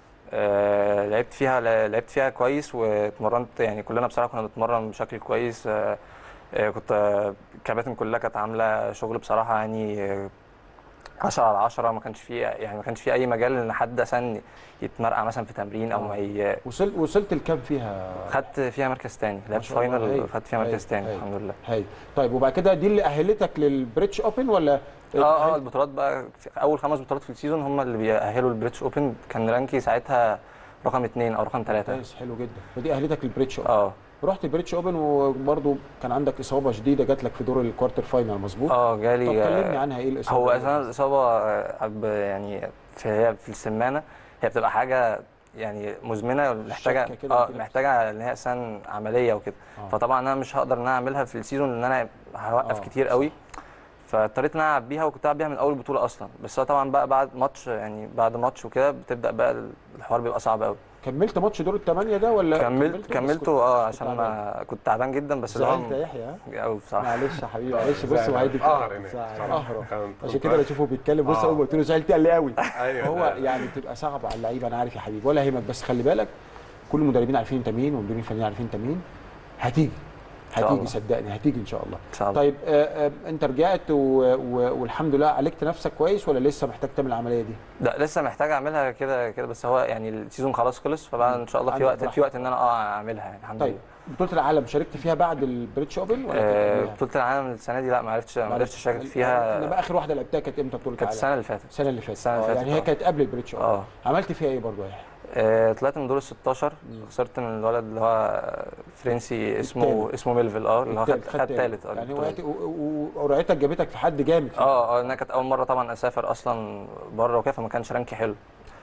آه لعبت فيها لعبت فيها كويس واتمرنت يعني كلنا بصراحه كنا بنتمرن بشكل كويس آه آه كنت آه، الكباتن كلها كانت عامله شغل بصراحه يعني آه، 10 على 10 ما كانش فيه يعني ما كانش فيه اي مجال ان حد مثلا يتمرقع مثلا في تمرين او آه. ما ي... وصلت وصلت لكام فيها خدت فيها مركز تاني لعبت شاء الله، هايل. فاينل خدت فيها هايل. مركز تاني هايل. الحمد لله هاي طيب وبعد كده دي اللي اهلتك للبريتش اوبن ولا اه اه البطولات بقى في اول خمس بطولات في السيزون هم اللي بيأهلوا البريتش اوبن كان رانكي ساعتها رقم اثنين او رقم ثلاثه كويس حلو جدا ودي اهلتك للبريتش اوبن اه رحت البريتش اوبن وبرده كان عندك اصابه شديده جات لك في دور الكوارتر فاينل مظبوط اه طب جالي كلمني آه، عنها ايه الاصابه هو دي؟ اساسا الاصابه آه، ب- يعني في هي في السمانه هي بتبقى حاجه يعني مزمنه محتاجه شكة كده اه كده. محتاجه ان هي اساسا عمليه وكده آه. فطبعا انا مش هقدر ان انا اعملها في السيزون لان انا هوقف آه، كتير قوي فاضطريت ان انا العب بيها وكنت العب بيها من اول بطوله اصلا بس هو طبعا بقى بعد ماتش يعني بعد ماتش وكده بتبدا بقى الحوار بيبقى صعب قوي كملت ماتش دور الثمانيه ده ولا كملت كملته بس كملته كنت- اه كنت عشان تعبان. ما كنت تعبان جدا بس اللي هو زعلت يا يحيى ها؟ قوي بصراحه معلش يا حبيبي معلش بص زعل. هو هيدي قهر هناك. زعل. بصراحة. قهر كان- عشان كده بشوفه بيتكلم بص آه. اول ما قلت له زعلت قال لي قوي ايوه هو يعني بتبقى صعبه على اللعيبه انا عارف يا حبيبي ولا يهمك بس خلي بالك كل المدربين عارفين انت مين والمديرين الفنيين عارفين انت مين هتيجي شاء هتيجي الله. صدقني هتيجي ان شاء الله ان شاء الله طيب آه آه انت رجعت و... و... والحمد لله عالجت نفسك كويس ولا لسه محتاج تعمل العمليه دي لا لسه محتاج اعملها كده كده بس هو يعني السيزون خلاص خلص فبقى ان شاء الله في عندك وقت براحتك. في وقت ان انا اه اعملها يعني الحمد طيب لله بطوله العالم شاركت فيها بعد البريتش اوبن ولا آه، كانت قبلها؟ بطوله العالم السنه دي لا ما عرفتش ما عرفتش اشارك انما فيها اخر واحده لعبتها كانت امتى بطوله كانت العالم السنه اللي فاتت السنه اللي فاتت السنة اللي آه، فاتت، يعني هي آه. كانت قبل البريتش اوبن اه عملت فيها ايه برضو يا يحيى آه، طلعت من دور ال 16 مم. خسرت من الولد اللي هو فرنسي اسمه التالت. اسمه ميلفيل اه اللي هو خد التالت- خد ثالث اه يعني البطولة وقت- دي. و- و- وقرعتك جابتك في حد جامد اه اه انا كانت اول مره طبعا اسافر اصلا بره وكده فما كانش رانكي حلو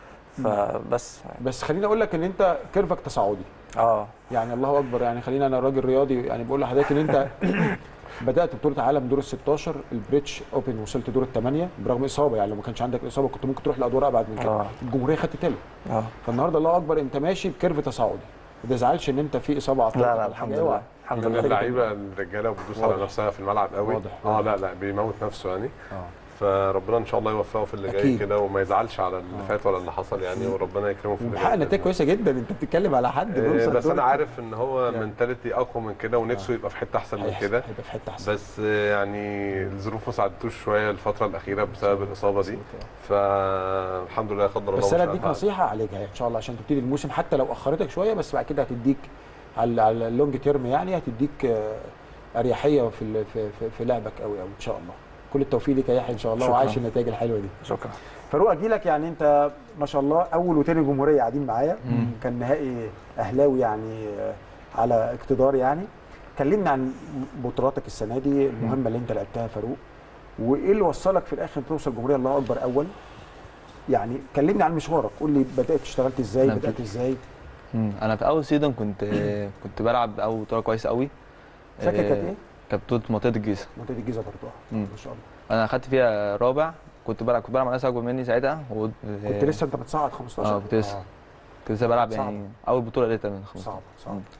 فبس بس خليني اقول لك ان انت كيرفك تصاعدي اه يعني الله اكبر يعني خلينا انا راجل رياضي يعني بقول لحضرتك ان انت بدات بطوله عالم دور ال 16 البريتش اوبن وصلت دور الثمانيه برغم اصابه يعني لو ما كانش عندك اصابه كنت ممكن تروح لادوار ابعد من كده اه الجمهوريه خدت تالت اه فالنهارده الله اكبر انت ماشي بكيرف تصاعدي ما تزعلش ان انت في اصابه عطلتك لا لا ولا الحمد حاجة، اوعى. لله الحمد من لله اللعيبه الرجاله بتدوس واضح. على نفسها في الملعب قوي واضح. اه لا لا بيموت نفسه يعني اه فربنا ان شاء الله يوفقه في اللي جاي أكيد. كده وما يزعلش على اللي آه. فات ولا اللي حصل يعني وربنا يكرمه في اللي ومحقق جاي نتائج كويسه جدا انت بتتكلم على حد آه، بيوصل بس دور انا عارف ان هو يعني. منتاليتي اقوى من كده ونفسه يبقى في حته احسن من هيحصل- كده هيبقى في حته احسن بس آه، يعني الظروف ما ساعدتوش شويه الفتره الاخيره بسبب الاصابه دي فالحمد لله قدر الله بس ما انا شاء اديك فعل. نصيحه عليها ان شاء الله عشان تبتدي الموسم حتى لو اخرتك شويه بس بعد كده هتديك على على اللونج تيرم يعني هتديك آه، اريحيه في ال- في في, في لعبك قوي قوي ان شاء الله كل التوفيق ليك يا يحيى ان شاء الله شكراً. وعايش النتائج الحلوه دي شكرا فاروق اجي لك يعني انت ما شاء الله اول وتاني جمهوريه قاعدين معايا مم. كان نهائي اهلاوي يعني آه، على اقتدار يعني كلمنا عن بطولاتك السنه دي المهمه اللي انت لعبتها يا فاروق وايه اللي وصلك في الاخر توصل جمهوريه الله اكبر اول يعني كلمني عن مشوارك قول لي بدات اشتغلت ازاي أنا بدات في- ازاي مم. انا في اول سيزون كنت كنت بلعب اول بطوله كويس قوي فاكر كانت ايه؟ كانت بطوله منطقه الجيزه منطقه الجيزه برضه مم. ما شاء الله انا اخدت فيها رابع كنت بلعب كنت بلعب مع ناس اكبر مني ساعتها و... كنت لسه انت بتصعد 15 اه كنت لسه كنت لسه بلعب يعني صعب. اول بطوله ليا من 15 صعب صعب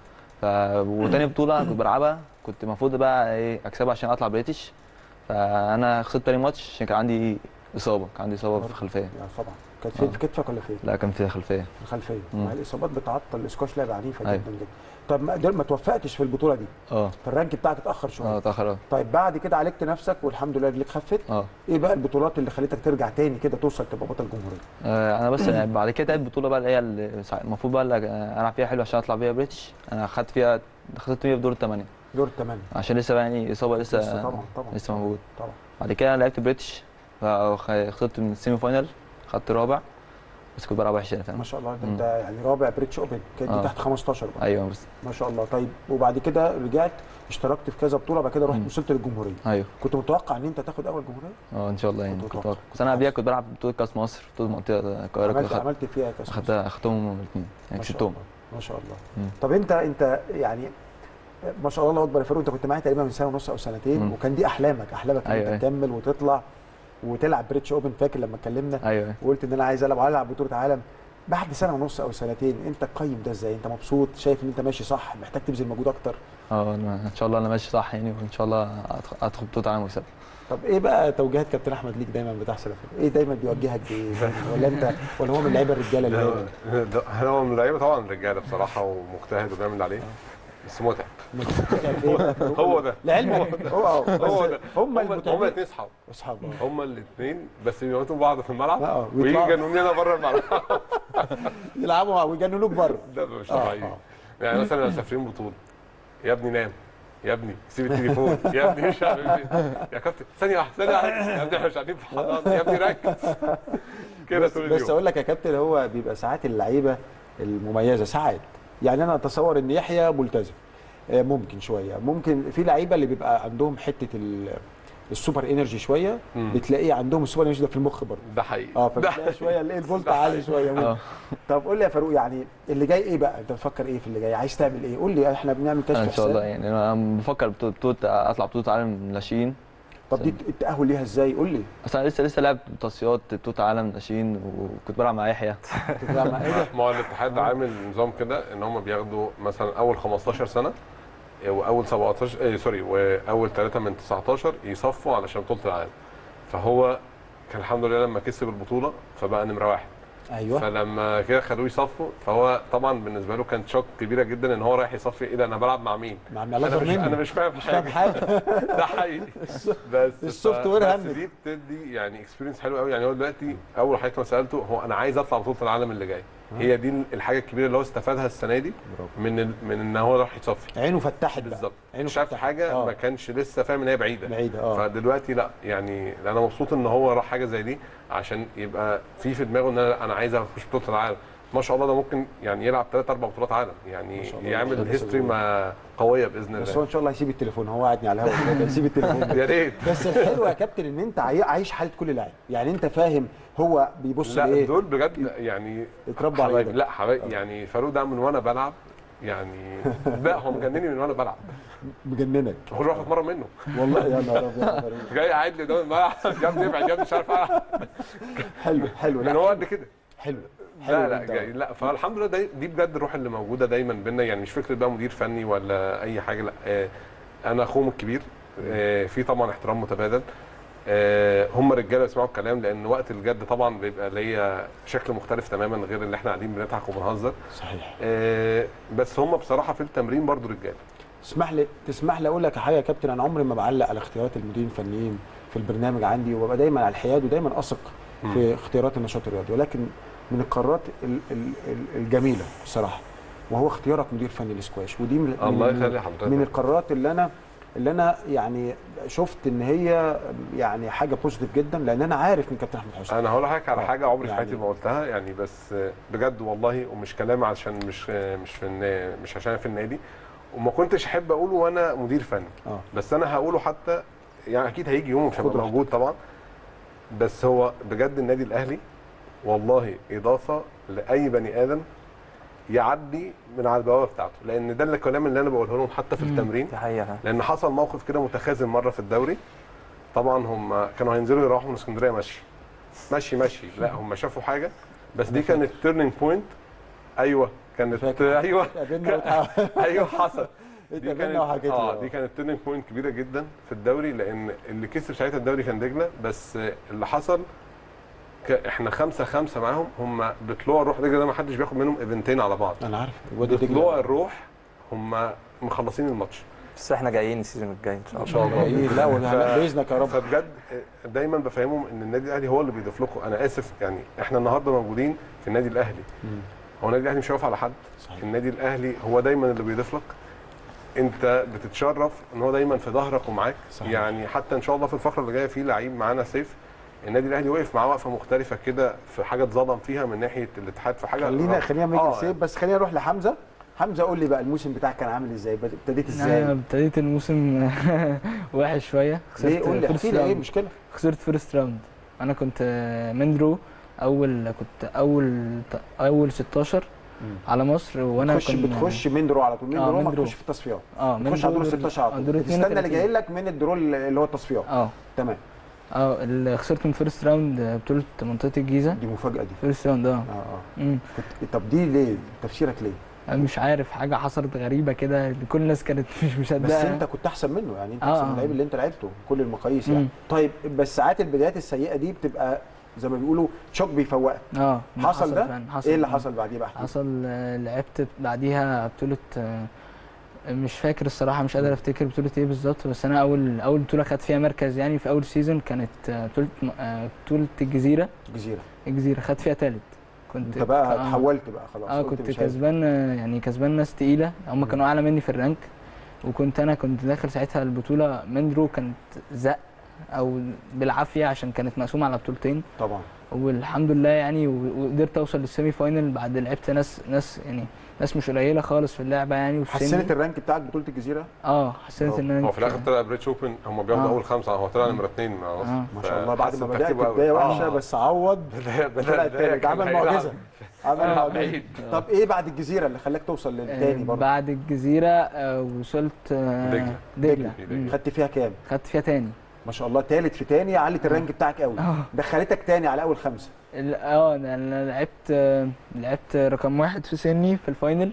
ف وتاني بطوله كنت بلعبها كنت المفروض بقى ايه اكسبها عشان اطلع بريتش فانا خسرت تاني ماتش عشان كان عندي اصابه كان عندي اصابه في الخلفيه يا طبعا كانت فين آه. في كتفك ولا فين؟ لا كان في الخلفيه في الخلفيه مم. ما هي الاصابات بتعطل الاسكواش لعبه عنيفه أيوة. جدا جدا طب ما قدر- ما توفقتش في البطوله دي اه فالرانك بتاعك اتاخر شويه اه اتاخر أوي. طيب بعد كده عالجت نفسك والحمد لله رجليك خفت اه ايه بقى البطولات اللي خليتك ترجع تاني كده توصل تبقى بطل جمهوريه آه، انا بس يعني بعد كده تالت بطوله بقى اللي هي اللي سع- المفروض بقى اللي العب فيها حلو عشان اطلع بيها بريتش انا خدت فيها خدت فيها في دور الثمانيه دور الثمانيه عشان لسه بقى يعني اصابه لسه لسه طبعا طبعا لسه موجود طبعا بعد كده لعبت بريتش فخسرت من السيمي فاينال خدت رابع بس كنت بلعب وحش يعني فاهم ما شاء الله ده مم. انت يعني رابع بريتش اوبن كانت دي آه. تحت 15 بقى ايوه بس ما شاء الله طيب وبعد كده رجعت اشتركت في كذا بطوله بعد كده رحت مم. وصلت للجمهوريه ايوه كنت متوقع ان انت تاخد اول جمهوريه اه ان شاء الله يعني كنت كنت متوقع. أتوقع. بس انا قبلها كنت بلعب بطوله كاس مصر بطوله منطقه القاهره كنت عملت أخدت- عملت فيها كاس مصر. اخدتها اخدتهم الاثنين يعني ما شاء كسبتهم الله. ما شاء الله مم. طب انت انت يعني ما شاء الله الله اكبر يا فاروق انت كنت معايا تقريبا من سنه ونص او سنتين مم. وكان دي احلامك احلامك ان أيوة، انت أيوة. تكمل وتطلع وتلعب بريتش اوبن فاكر لما اتكلمنا ايوه وقلت ان انا عايز العب العب بطوله عالم بعد سنه ونص او سنتين انت قيم ده ازاي انت مبسوط شايف ان انت ماشي صح محتاج تبذل مجهود اكتر اه أنا ان شاء الله انا ماشي صح يعني وان شاء الله أدخل- ادخل بطوله عالم واكسبها طب ايه بقى توجيهات كابتن احمد ليك دايما بتحصل يا فاروق؟ ايه دايما بيوجهك بايه ولا انت ولا هو من لعيبه الرجاله اللي دايما ده- هو من اللعيبه طبعا رجاله بصراحه ومجتهد وبيعمل اللي عليه بس متعب هو ده لعلمك هو هو هو ده هم هم المتعبين الاثنين اصحاب اصحاب هم الاثنين بس بيموتوا بعض في الملعب اه ويجي ويطلعوا- يجنوني انا بره الملعب يلعبوا ويجننوك بره ده مش آه، طبيعي آه. يعني مثلا لو مسافرين بطوله يا ابني نام يا ابني سيب التليفون يا ابني مش عارف ايه يا كابتن ثانيه واحده ثانيه واحده يا ابني احنا مش قاعدين في حضانه يا ابني ركز كده بس, طول بس اليوم اقول لك يا كابتن هو بيبقى ساعات اللعيبه المميزه ساعات يعني انا اتصور ان يحيى ملتزم آه، ممكن شويه ممكن في لعيبه اللي بيبقى عندهم حته ال- السوبر انرجي شويه مم. بتلاقيه عندهم السوبر انرجي ده في المخ برضه ده حقيقي اه ده فبتلاقي شويه الايه الفولت ده عالي حقيقي. شويه ممكن. اه طب قول لي يا فاروق يعني اللي جاي ايه بقى انت بتفكر ايه في اللي جاي عايز تعمل ايه قول لي احنا بنعمل كشف ان شاء الله حساب. يعني انا بفكر بطوله بطولة- اطلع بطوله عالم ناشئين طب دي التاهل ليها ازاي قول لي اصل انا لسه لسه لاعب تصفيات بطوله عالم ناشئين وكنت بلعب مع يحيى بتلعب مع ايه ده ما هو الاتحاد عامل نظام كده ان هم بياخدوا مثلا اول 15 سنه واول 17 إيه سوري واول ثلاثه من 19 يصفوا علشان بطوله العالم فهو كان الحمد لله لما كسب البطوله فبقى نمره واحد ايوه فلما كده خلوه يصفوا فهو طبعا بالنسبه له كانت شوك كبيره جدا ان هو رايح يصفي ايه ده انا بلعب مع مين؟ مع مع انا الاصغر مش, مني أنا مش فاهم مش فاهم حاجه حاجه ده حقيقي بس السوفت ف- وير بس هنج. دي بتدي يعني اكسبيرينس حلو قوي يعني هو دلوقتي اول حاجه ما سالته هو انا عايز اطلع بطوله العالم اللي جاي هي دي الحاجه الكبيره اللي هو استفادها السنه دي من ال... من ان هو راح يصفي عينه فتحت بقى بالظبط عينه شاف فتحت. حاجه آه. ما كانش لسه فاهم ان هي بعيده بعيده اه فدلوقتي لا يعني انا مبسوط ان هو راح حاجه زي دي عشان يبقى في في دماغه ان انا انا عايز اخش بطوله العالم ما شاء الله ده ممكن يعني يلعب ثلاث اربع بطولات عالم ما يعني شاء الله. يعمل لسه هيستوري بيقول. ما قويه باذن بس هو الله ان شاء الله هيسيب التليفون هو قاعدني على الهواء دلوقتي، هيسيب التليفون يا ريت بس الحلو يا كابتن ان انت عاي- عايش حاله كل لاعب يعني انت فاهم هو بيبص لا لايه دول بجد يعني اتربوا على حبايبي ايدك لا حبايبي يعني فاروق ده من وانا بلعب يعني لا هو مجنني من وانا بلعب مجننك كل واحد اتمرن منه والله يا نهار ابيض يا فاروق. جاي قاعد لي قدام الملعب يا ابني ابعد يا ابني مش عارف العب حلو حلو يعني لا هو قد كده حلو حلو لا لا جدا. جاي لا فالحمد لله دي, دي بجد الروح اللي موجوده دايما بينا يعني مش فكره بقى مدير فني ولا اي حاجه لا آه انا اخوهم الكبير آه في طبعا احترام متبادل آه هم رجاله يسمعوا الكلام لان وقت الجد طبعا بيبقى ليا شكل مختلف تماما غير اللي احنا قاعدين بنضحك وبنهزر صحيح آه بس هم بصراحه في التمرين برضو رجاله تسمح لي تسمح لي اقول لك حاجه يا كابتن انا عمري ما بعلق على اختيارات المديرين الفنيين في البرنامج عندي وببقى دايما على الحياد ودايما اثق في اختيارات النشاط الرياضي ولكن من القرارات ال- ال- ال- الجميله بصراحه وهو اختيارك مدير فني للسكواش ودي من الله من- يخلي حضرتك. من القرارات اللي انا اللي انا يعني شفت ان هي يعني حاجه بوزيتيف جدا لان انا عارف من كابتن احمد حسني انا هقول لحضرتك على آه، حاجه عمري في يعني- حياتي ما قلتها يعني بس بجد والله ومش كلام عشان مش مش في النا- مش عشان في النادي وما كنتش احب اقوله وانا مدير فني اه بس انا هقوله حتى يعني اكيد هيجي يوم مش خد هبقى راحتك. موجود طبعا بس هو بجد النادي الاهلي والله اضافه لاي بني ادم يعدي من على البوابه بتاعته لان ده الكلام اللي انا بقوله لهم حتى في التمرين دي حقيقه لان حصل موقف كده متخاذل مره في الدوري طبعا هم كانوا هينزلوا يروحوا من اسكندريه مشي مشي مشي لا هم شافوا حاجه بس دي كانت تيرنينج بوينت ايوه كانت فاكر. ايوه اتقابلنا وتع- ايوه حصل دي اتقابلنا كانت وحكيت لي اه آه. دي كانت تيرنينج بوينت كبيره جدا في الدوري لان اللي كسب ساعتها الدوري كان دجله بس اللي حصل ك... احنا خمسة خمسة معاهم هم بطلوع الروح دجله ده ما حدش بياخد منهم ايفنتين على بعض انا عارف وادي بطلوع دجله الروح هم مخلصين الماتش بس احنا جايين السيزون الجاي ان شاء ان الله شاء الله إيه، لا ولا- باذنك يا رب فبجد دايما بفهمهم ان النادي الاهلي هو اللي بيضيف لكم انا اسف يعني احنا النهارده موجودين في النادي الاهلي مم. هو النادي الاهلي مش هيقف على حد صحيح. النادي الاهلي هو دايما اللي بيضيف لك انت بتتشرف ان هو دايما في ظهرك ومعاك صحيح. يعني حتى ان شاء الله في الفقره اللي جايه في لعيب معانا سيف النادي الاهلي وقف معاه وقفه مختلفه كده في حاجه اتظلم فيها من ناحيه الاتحاد في حاجه خلينا خلينا ما آه، يجي سيب بس خلينا نروح لحمزه حمزه قول لي بقى الموسم بتاعك كان عامل ازاي بد- ابتديت انا ازاي ابتديت الموسم وحش شويه ليه قول لي first احكي لي ايه round. المشكله خسرت فيرست راوند انا كنت آه، مندرو اول كنت اول اول 16 على مصر وانا بتخش كنت بتخش من درو على طول من آه، درو من ما درو. تخش في التصفيات اه تخش على دور 16 على آه، طول دور تستنى اللي 32. جاي لك من الدرو اللي هو التصفيات اه تمام اه اللي خسرت من فيرست راوند آه، بطوله منطقه الجيزه دي مفاجاه دي فيرست راوند اه اه اه مم. كنت طب دي ليه تفسيرك ليه أنا مش عارف حاجه حصلت غريبه كده كل الناس كانت مش مصدقه بس انت كنت احسن منه يعني انت آه، احسن من آه. اللعيب اللي انت لعبته كل المقاييس يعني مم. طيب بس ساعات البدايات السيئه دي بتبقى زي ما بيقولوا شوك بيفوقك اه حصل ده فعلا، حصل ايه اللي آه. حصل بعديه بقى احكي لي. حصل آه، لعبت بعديها بطولة آه، مش فاكر الصراحة مش قادر افتكر بطولة ايه بالظبط بس انا اول اول بطولة خدت فيها مركز يعني في اول سيزون كانت آه، بطولة آه، بطولة الجزيرة الجزيره الجزيرة خدت فيها تالت كنت انت بقى آه، اتحولت بقى خلاص اه قلت كنت مش هينفع. كسبان آه، يعني كسبان ناس تقيلة هم كانوا اعلى مني في الرانك وكنت انا كنت داخل ساعتها البطولة مندرو كانت زق او بالعافية عشان كانت مقسومة على بطولتين طبعا والحمد لله يعني و- وقدرت اوصل للسيمي فاينل بعد لعبت ناس ناس يعني ناس مش قليله خالص في اللعبه يعني وفي حسنت سني. الرانك بتاعك بطوله الجزيره اه حسيت ان انا هو في الاخر طلع بريتش اوبن هم بياخدوا آه. اول خمسه هو طلع نمره اثنين مع مصر آه. ما شاء الله بعد ما فحسن بدات ترتيبه أوي. بدايه آه. وحشه بس عوض طلع التالت عمل معجزه عمل معجزه طب ايه بعد الجزيره اللي خلاك توصل للتاني آه، برضه بعد الجزيره آه، وصلت آه، دجلة. دجله دجلة. مم. خدت فيها كام خدت فيها تاني ما شاء الله تالت في تاني علت الرانك بتاعك قوي اه دخلتك تاني على اول خمسه ال- اه انا أنا لعبت آه، لعبت رقم واحد في سني في الفاينل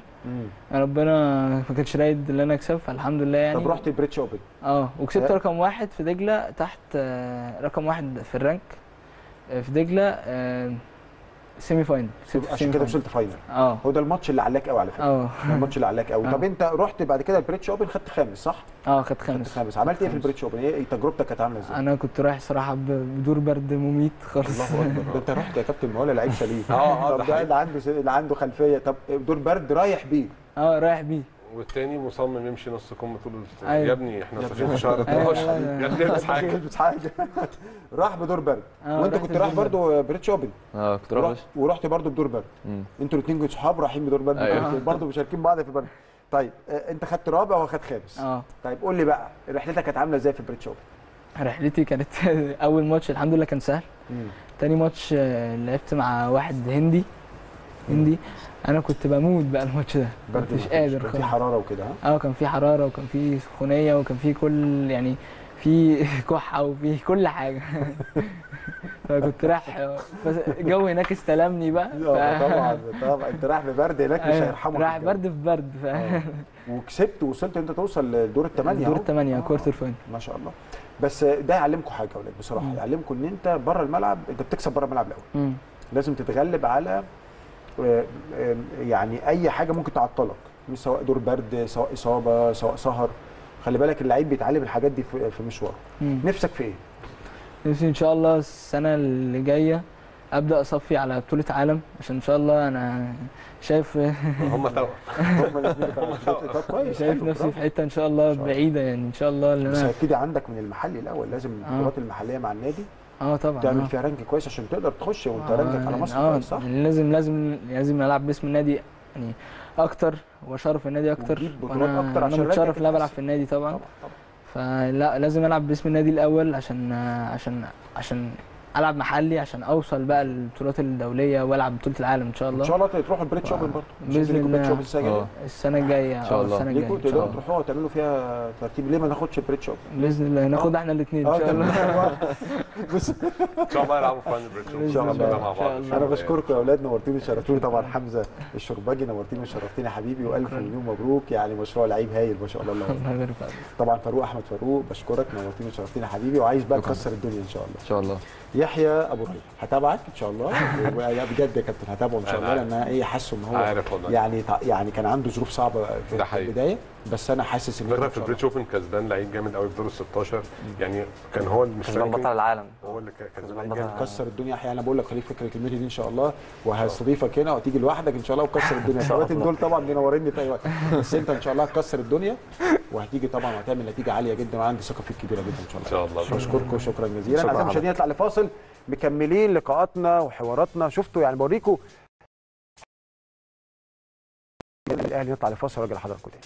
ربنا ما كانش رايد ان انا اكسب فالحمد لله يعني طب رحت البريتش اوبن اه وكسبت آه. رقم واحد في دجله تحت آه، رقم واحد في الرانك آه، في دجله آه، سيمي فاينل كسبت في عشان سيمي كده فاينل. وصلت فاينل اه هو ده الماتش اللي علاك قوي على فكره اه ده الماتش اللي علاك قوي آه. طب انت رحت بعد كده البريتش اوبن خدت خامس صح؟ اه خدت خدت خامس خامس عملت ايه في خامس. البريتش اوبن؟ ايه تجربتك كانت عامله ازاي؟ انا كنت رايح صراحه ب- بدور برد مميت خالص الله اكبر ده انت رحت يا كابتن ما هو لعيب سليم اه اه طب ده ده حقيقي اللي عنده س- اللي عنده خلفيه طب دور برد رايح بيه اه رايح بيه والتاني مصمم يمشي نص كم طول الت- أيوة. يا ابني احنا يا صافيين ابني. في شهر أيوة، 12 لا، يا ابني البس حاجه يلبس حاجه راح بدور برد آه، وانت رحت كنت رايح بدور برضو بريتش اوبن اه كنت رايح ورحت, ورحت برضو بدور برد مم. انتوا الاثنين كنتوا صحاب رايحين بدور برد أيوة. برضو مشاركين بعض في برد طيب آه، انت خدت رابع وهو خد خامس اه طيب قول لي بقى رحلتك كانت عامله ازاي في البريتش اوبن؟ رحلتي كانت اول ماتش الحمد لله كان سهل تاني ماتش آه، لعبت مع واحد هندي هندي انا كنت بموت بقى الماتش ده برد مش مفيش. قادر كان في خالص حراره وكده ها اه كان في حراره وكان في سخونيه وكان في كل يعني في كحه وفي كل حاجه فكنت رايح فس- الجو هناك استلمني بقى آه، طبعا طبعا انت رايح ببرد هناك مش أيوة، هيرحمك رايح الجو. برد في برد ف آه. وكسبت ووصلت انت توصل لدور الثمانيه دور أهو. الثمانيه آه. كوارتر فاينل ما شاء الله بس ده يعلمكم حاجه يا اولاد بصراحه مم. يعلمكم ان انت بره الملعب انت بتكسب بره الملعب الاول مم. لازم تتغلب على آه، آه، يعني اي حاجه ممكن تعطلك مش سواء دور برد سواء اصابه سواء سهر خلي بالك اللعيب بيتعلم الحاجات دي في في مشواره مم. نفسك في ايه نفسي ان شاء الله السنه اللي جايه ابدا اصفي على بطوله عالم عشان ان شاء الله انا شايف هم توأم هم الاثنين طب كويس شايف حلو، نفسي برافو. في حته ان شاء الله شاء الله. بعيده يعني ان شاء الله ان بس انا هيبتدي عندك من المحلي الاول لازم آه. البطولات المحليه مع النادي اه طبعا تعمل آه. فيها رانك كويس عشان تقدر تخش وانت آه، رانكك على مصر اه كويس صح؟ لازم لازم لازم العب باسم النادي يعني اكتر واشرف النادي اكتر وتجيب بطولات وأنا- أكتر عشان انا متشرف رانكك ان انا بلعب يتحسن. في النادي طبعا طبعا طبعا فلا لازم العب باسم النادي الاول عشان عشان عشان العب محلي عشان اوصل بقى للبطولات الدوليه والعب بطوله العالم ان شاء الله ان شاء الله تروحوا البريتش آه. اوبن برضه بإذن الله. البريتش اوبن السنه الجايه اه السنه الجايه إن شاء آه، الله. السنه الجايه ليكوا إن شاء تقدروا الله. تروحوا وتعملوا فيها ترتيب ليه ما ناخدش البريتش اوبن باذن الله ناخد احنا الاثنين ان شاء الله بص ان شاء الله يلعبوا فاينل بريتش إن شاء الله. مع إن شاء بعض الله. انا بشكركم يا اولاد نورتوني وشرفتوني طبعا حمزه الشرباجي نورتيني وشرفتني يا حبيبي والف شكراً. مليون مبروك يعني مشروع لعيب هايل ما شاء الله الله أكبر. الله يبارك فيك طبعا فاروق احمد فاروق بشكرك نورتيني وشرفتني يا حبيبي وعايز بقى شكراً. تكسر الدنيا ان شاء الله ان شاء الله يحيى ابو ريح هتابعك ان شاء الله ولا بجد يا كابتن هتابعه ان شاء أنا الله عارف. لان ايه حاسه ان هو عارف والله يعني تع- يعني كان عنده ظروف صعبه في ده في حقيقي. البدايه بس انا حاسس ان الفكره إن في شاء البريتش اوبن كسبان لعيب جامد قوي في دور ال 16 يعني كان هو مش كسبان بطل فاكر العالم هو اللي كان كسبان كسبان لعيب جامد بطل كسر الدنيا احيانا انا بقول لك خليك فكره كلمتي دي ان شاء الله وهستضيفك هنا وتيجي لوحدك ان شاء الله وكسر الدنيا شاء الكباتن الله. دول طبعا منوريني في اي وقت بس انت ان شاء الله هتكسر الدنيا وهتيجي طبعا وهتعمل نتيجه عاليه جدا وعندي ثقه فيك كبيره جدا ان شاء الله ان شاء الله بشكركم شكرا جزيلا شكراً اعزائي المشاهدين نطلع لفاصل مكملين لقاءاتنا وحواراتنا شفتوا يعني بوريكم الاهلي نطلع لفاصل وراجع لحضراتكم تاني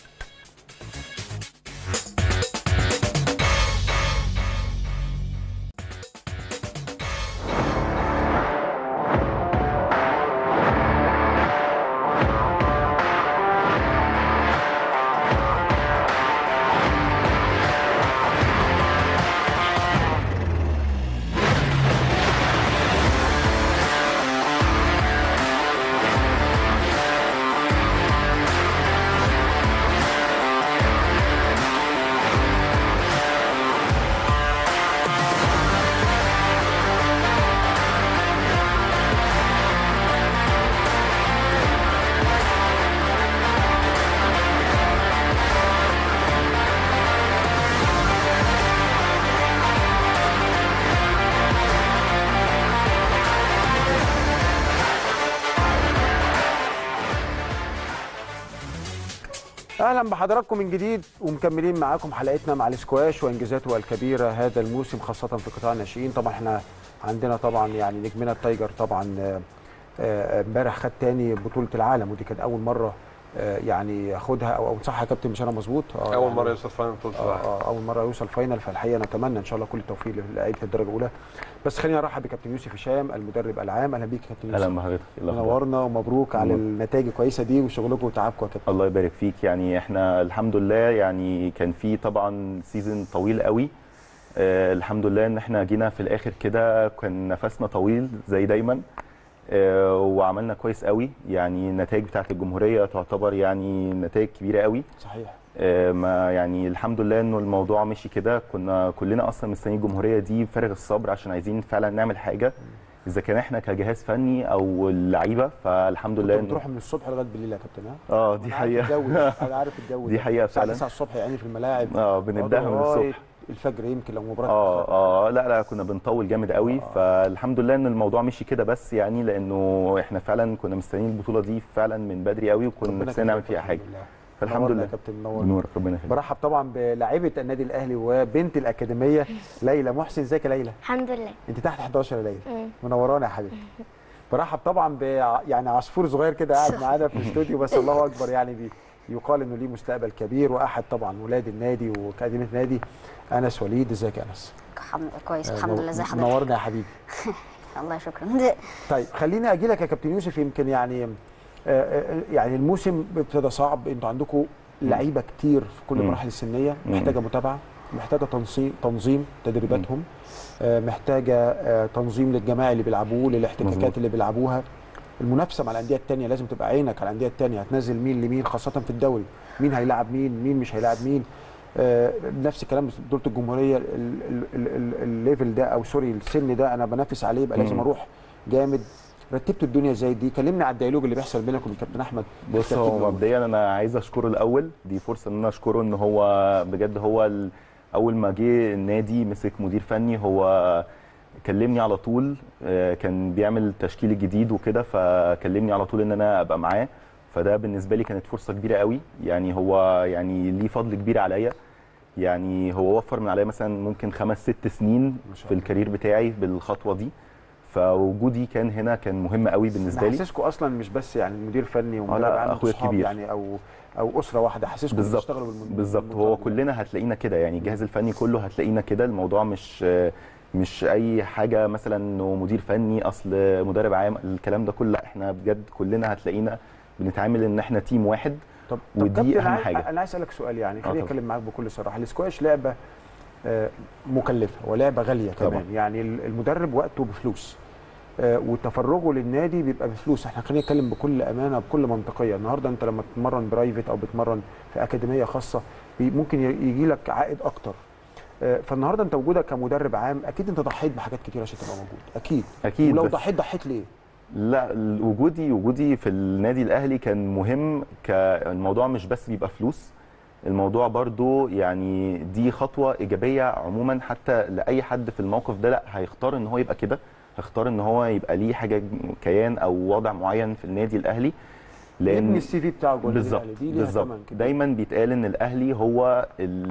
اهلا بحضراتكم من جديد ومكملين معاكم حلقتنا مع الاسكواش وانجازاته الكبيره هذا الموسم خاصه في قطاع الناشئين طبعا احنا عندنا طبعا يعني نجمنا التايجر طبعا آه، آه، امبارح خد تاني بطوله العالم ودي كانت اول مره آه، يعني ياخدها او او صح يا كابتن مش انا مظبوط آه، اول يعني- مره يوصل فاينل بطوله آه، العالم آه، اول مره يوصل فاينل فالحقيقه نتمنى ان شاء الله كل التوفيق للاعيبه الدرجه الاولى بس خلينا نرحب بكابتن يوسف هشام المدرب العام اهلا بيك يا كابتن يوسف اهلا بحضرتك إيه الأخبار؟ منورنا ومبروك على نور. النتائج الكويسه دي وشغلكم وتعبكم يا كابتن الله يبارك فيك يعني احنا الحمد لله يعني كان في طبعا سيزون طويل قوي آه الحمد لله ان احنا جينا في الاخر كده كان نفسنا طويل زي دايما آه وعملنا كويس قوي يعني النتائج بتاعت الجمهوريه تعتبر يعني نتائج كبيره قوي صحيح آه ما يعني الحمد لله انه الموضوع مشي كده كنا كلنا اصلا مستنيين الجمهوريه دي بفارغ الصبر عشان عايزين فعلا نعمل حاجه اذا كان احنا كجهاز فني او اللعيبه فالحمد لله كنتوا إنه- بتروحوا من الصبح لغايه بالليل يا كابتن ها اه دي أنا عارف حقيقه الجو ده، انا عارف الجو دي ده. حقيقه الساعه فعلا 9 الصبح يعني في الملاعب اه بنبداها من لغاية الصبح الفجر يمكن لو مباراه اه اه لا لا كنا بنطول جامد قوي آه. فالحمد لله ان الموضوع مشي كده بس يعني لانه احنا فعلا كنا مستنيين البطوله دي فعلا من بدري قوي وكنا ربنا نفسنا نعمل يكرمك فيها حاجه الحمد لله. فالحمد نورنا لله يا كابتن منور نورك ربنا يخليك برحب طبعا بلاعيبه النادي الاهلي وبنت الاكاديميه ليلى محسن ازيك يا ليلى الحمد لله انت تحت 11 يا ليلى مم. منورانا يا حبيبي برحب طبعا ب يعني عصفور صغير كده قاعد معانا في الاستوديو بس الله اكبر يعني بي يقال انه ليه مستقبل كبير واحد طبعا ولاد النادي واكاديميه النادي انس وليد ازيك يا انس الحمد كويس آه، الحمد لله زي حضرتك منورنا يا حبيبي الله شكرا طيب خليني اجي لك يا كابتن يوسف يمكن يعني آه، آه، يعني الموسم ابتدى صعب انتوا عندكم لعيبه كتير في كل مم. المراحل السنيه مم. محتاجه متابعه محتاجه تنظيم تنظيم تدريباتهم آه، محتاجه آه، تنظيم للجماعي اللي بيلعبوه للاحتكاكات مظبوط. اللي بيلعبوها المنافسه مع الانديه الثانيه لازم تبقى عينك على الانديه الثانيه هتنزل مين لمين خاصه في الدوري مين هيلاعب مين مين مش هيلاعب مين آه، نفس الكلام في بطوله الجمهوريه ال- ال- ال- ال- الليفل ده او سوري السن ده انا بنافس عليه يبقى لازم مم. اروح جامد رتبتوا الدنيا ازاي دي كلمني على الديالوج اللي بيحصل بينك وبين كابتن احمد بص بالترتيب هو الأول. مبدئيا انا عايز اشكره الاول دي فرصه ان انا اشكره ان هو بجد هو ال- اول ما جه النادي مسك مدير فني هو كلمني على طول آه، كان بيعمل تشكيل جديد وكده فكلمني على طول ان انا ابقى معاه فده بالنسبه لي كانت فرصه كبيره قوي يعني هو يعني ليه فضل كبير عليا يعني هو وفر من عليا مثلا ممكن خمس ست سنين ما شاء في الله. الكارير بتاعي بالخطوه دي فوجودي كان هنا كان مهم قوي بالنسبه لي حاسسكم اصلا مش بس يعني مدير فني ومدرب لا، عام أخويا وصحاب الكبير. يعني او او اسره واحده حاسسكم بالظبط بتشتغلوا بالمن- بالظبط هو بالمنطلق ده. كلنا هتلاقينا كده يعني الجهاز الفني كله هتلاقينا كده الموضوع مش مش اي حاجه مثلا انه مدير فني اصل مدرب عام الكلام ده كله لا احنا بجد كلنا هتلاقينا بنتعامل ان احنا تيم واحد طب طب ودي كابتن أهم عايز- حاجة. انا عايز اسالك سؤال يعني آه خليني طبعا. اتكلم معاك بكل صراحه الاسكواش لعبه آه، مكلفه ولعبه غاليه كمان طبعا. يعني ال- المدرب وقته بفلوس آه، وتفرغه للنادي بيبقى بفلوس احنا خلينا نتكلم بكل امانه بكل منطقيه النهارده انت لما بتتمرن برايفت او بتتمرن في اكاديميه خاصه بي- ممكن يجي لك عائد اكتر آه، فالنهارده انت وجودك كمدرب عام اكيد انت ضحيت بحاجات كتير عشان تبقى موجود اكيد اكيد ولو بس- ضحيت ضحيت ليه لا ال- وجودي وجودي في النادي الاهلي كان مهم ك الموضوع مش بس بيبقى فلوس الموضوع برضو يعني دي خطوه ايجابيه عموما حتى لاي حد في الموقف ده لا هيختار ان هو يبقى كده هيختار ان هو يبقى ليه حاجه كيان او وضع معين في النادي الاهلي يبني السي في بتاعه جوه النادي بالظبط الأهلي. دي ليها بالظبط تمن كده. دايما بيتقال ان الاهلي هو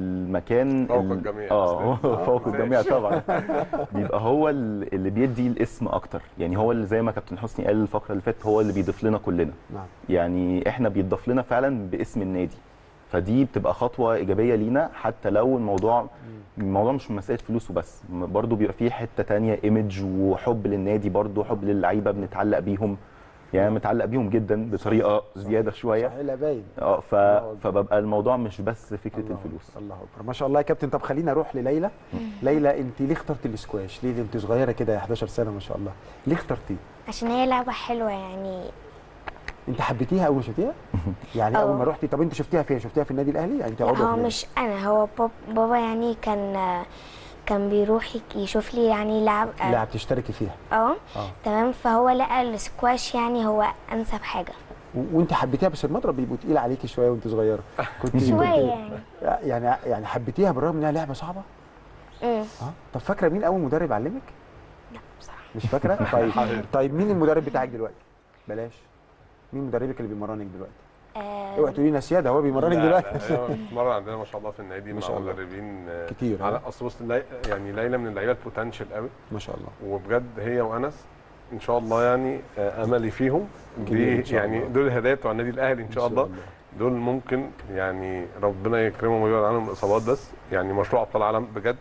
المكان فوق ال- الجميع. اه آه، فوق ماشي. الجميع طبعا بيبقى هو ال- اللي بيدي الاسم اكتر يعني هو اللي زي ما كابتن حسني قال الفقره اللي فاتت هو اللي بيضيف لنا كلنا نعم يعني احنا بيتضاف لنا فعلا باسم النادي فدي بتبقى خطوه ايجابيه لينا حتى لو الموضوع الموضوع مش مساله فلوس وبس برضو بيبقى فيه حته تانية ايمج وحب للنادي برضو حب للعيبه بنتعلق بيهم يعني أنا متعلق بيهم جدا بطريقه زياده شويه صحيح لا باين اه ف... الله أكبر. فببقى الموضوع مش بس فكره الله الفلوس أكبر. الله اكبر ما شاء الله يا كابتن طب خلينا اروح لليلى ليلى انت ليه اخترتي الاسكواش ليه انت صغيره كده 11 سنه ما شاء الله ليه اخترتيه عشان هي لعبة حلوة يعني انت حبيتيها اول ما شفتيها يعني أه. اول ما رحتي طب انت شفتيها فين شفتيها في النادي الاهلي يعني انت لا عضو في هو النادي. مش انا هو باب بابا يعني كان كان بيروح يك- يشوف لي يعني لعب لا بتشتركي فيها اه اه تمام فهو لقى السكواش يعني هو انسب حاجة و- وانت حبيتيها بس المضرب بيبقوا تقيل عليكي شويه وانت صغيره كنت شوية كنت- يعني يعني يعني حبيتيها بالرغم انها لعبه صعبه امم اه طب فاكره مين اول مدرب علمك لا بصراحة مش فاكره طيب طيب مين المدرب بتاعك دلوقتي بلاش مين مدربك اللي بيمرنك دلوقتي آه، اوعي تقولي لي سياده هو بيمرنك لا، دلوقتي لا، هي بتتمرن عندنا ما شاء الله في النادي ما مع شاء الله. مدربين آه، كتير، ها؟ على اصل بص لي- يعني ليلى من اللعيبه البوتنشال قوي ما شاء الله وبجد هي وانس ان شاء الله يعني آه، املي فيهم كبير دي إن شاء يعني الله. دول الهدايا بتوع النادي الاهلي ان شاء الله دول ممكن يعني ربنا يكرمهم ويبعد عنهم الاصابات بس يعني مشروع ابطال عالم بجد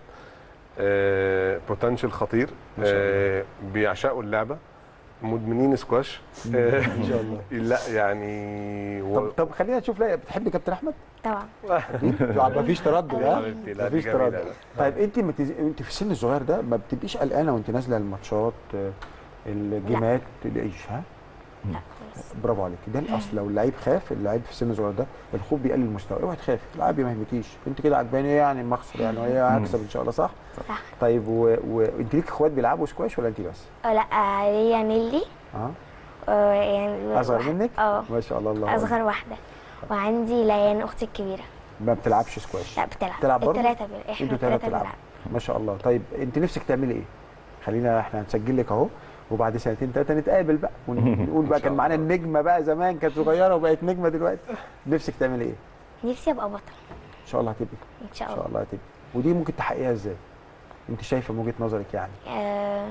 بوتنشال خطير ما شاء الله. آه، بيعشقوا اللعبه مدمنين سكواش آه، ان شاء الله لا يعني و... طب طب خلينا نشوف لا بتحبي كابتن احمد؟ طبعا ما فيش تردد ها؟ حبيبتي، لا، دي مفيش جميلة، تردد لا. طيب انت متز... انت في السن الصغير ده ما بتبقيش قلقانه وانت نازله الماتشات آه، الجيمات ايش ها؟ لا خالص برافو عليك ده الاصل لو اللعيب خاف اللعيب في السن الصغير ده الخوف بيقلل المستوى اوعي تخافي العبي ما يهمكيش انت كده عجباني ايه يعني المخسر يعني وهي هكسب ان شاء الله صح؟ صح طيب و... وانت ليك اخوات بيلعبوا سكواش ولا انت بس؟ آه، لا آه، ليا نيلي اه آه، يعني اصغر واحد- منك؟ اه ما شاء الله الله أكبر. اصغر واحده وعندي ليان اختي الكبيره ما بتلعبش سكواش لا بتلعب بتلعب برضه؟ الثلاثه بيلعب احنا انتوا ثلاثه الثلاثه بتلعبوا بنلعب ما شاء الله طيب انت نفسك تعملي ايه؟ خلينا احنا هنسجل لك اهو وبعد سنتين ثلاثه نتقابل بقى ونقول بقى كان معانا النجمه بقى زمان كانت صغيره وبقت نجمه دلوقتي نفسك تعملي ايه؟ نفسي ابقى بطل ان شاء الله هتبقي ان شاء ان الله شاء الله هتبقي ودي ممكن تحققيها ازاي؟ انت شايفه من وجهه نظرك يعني آه،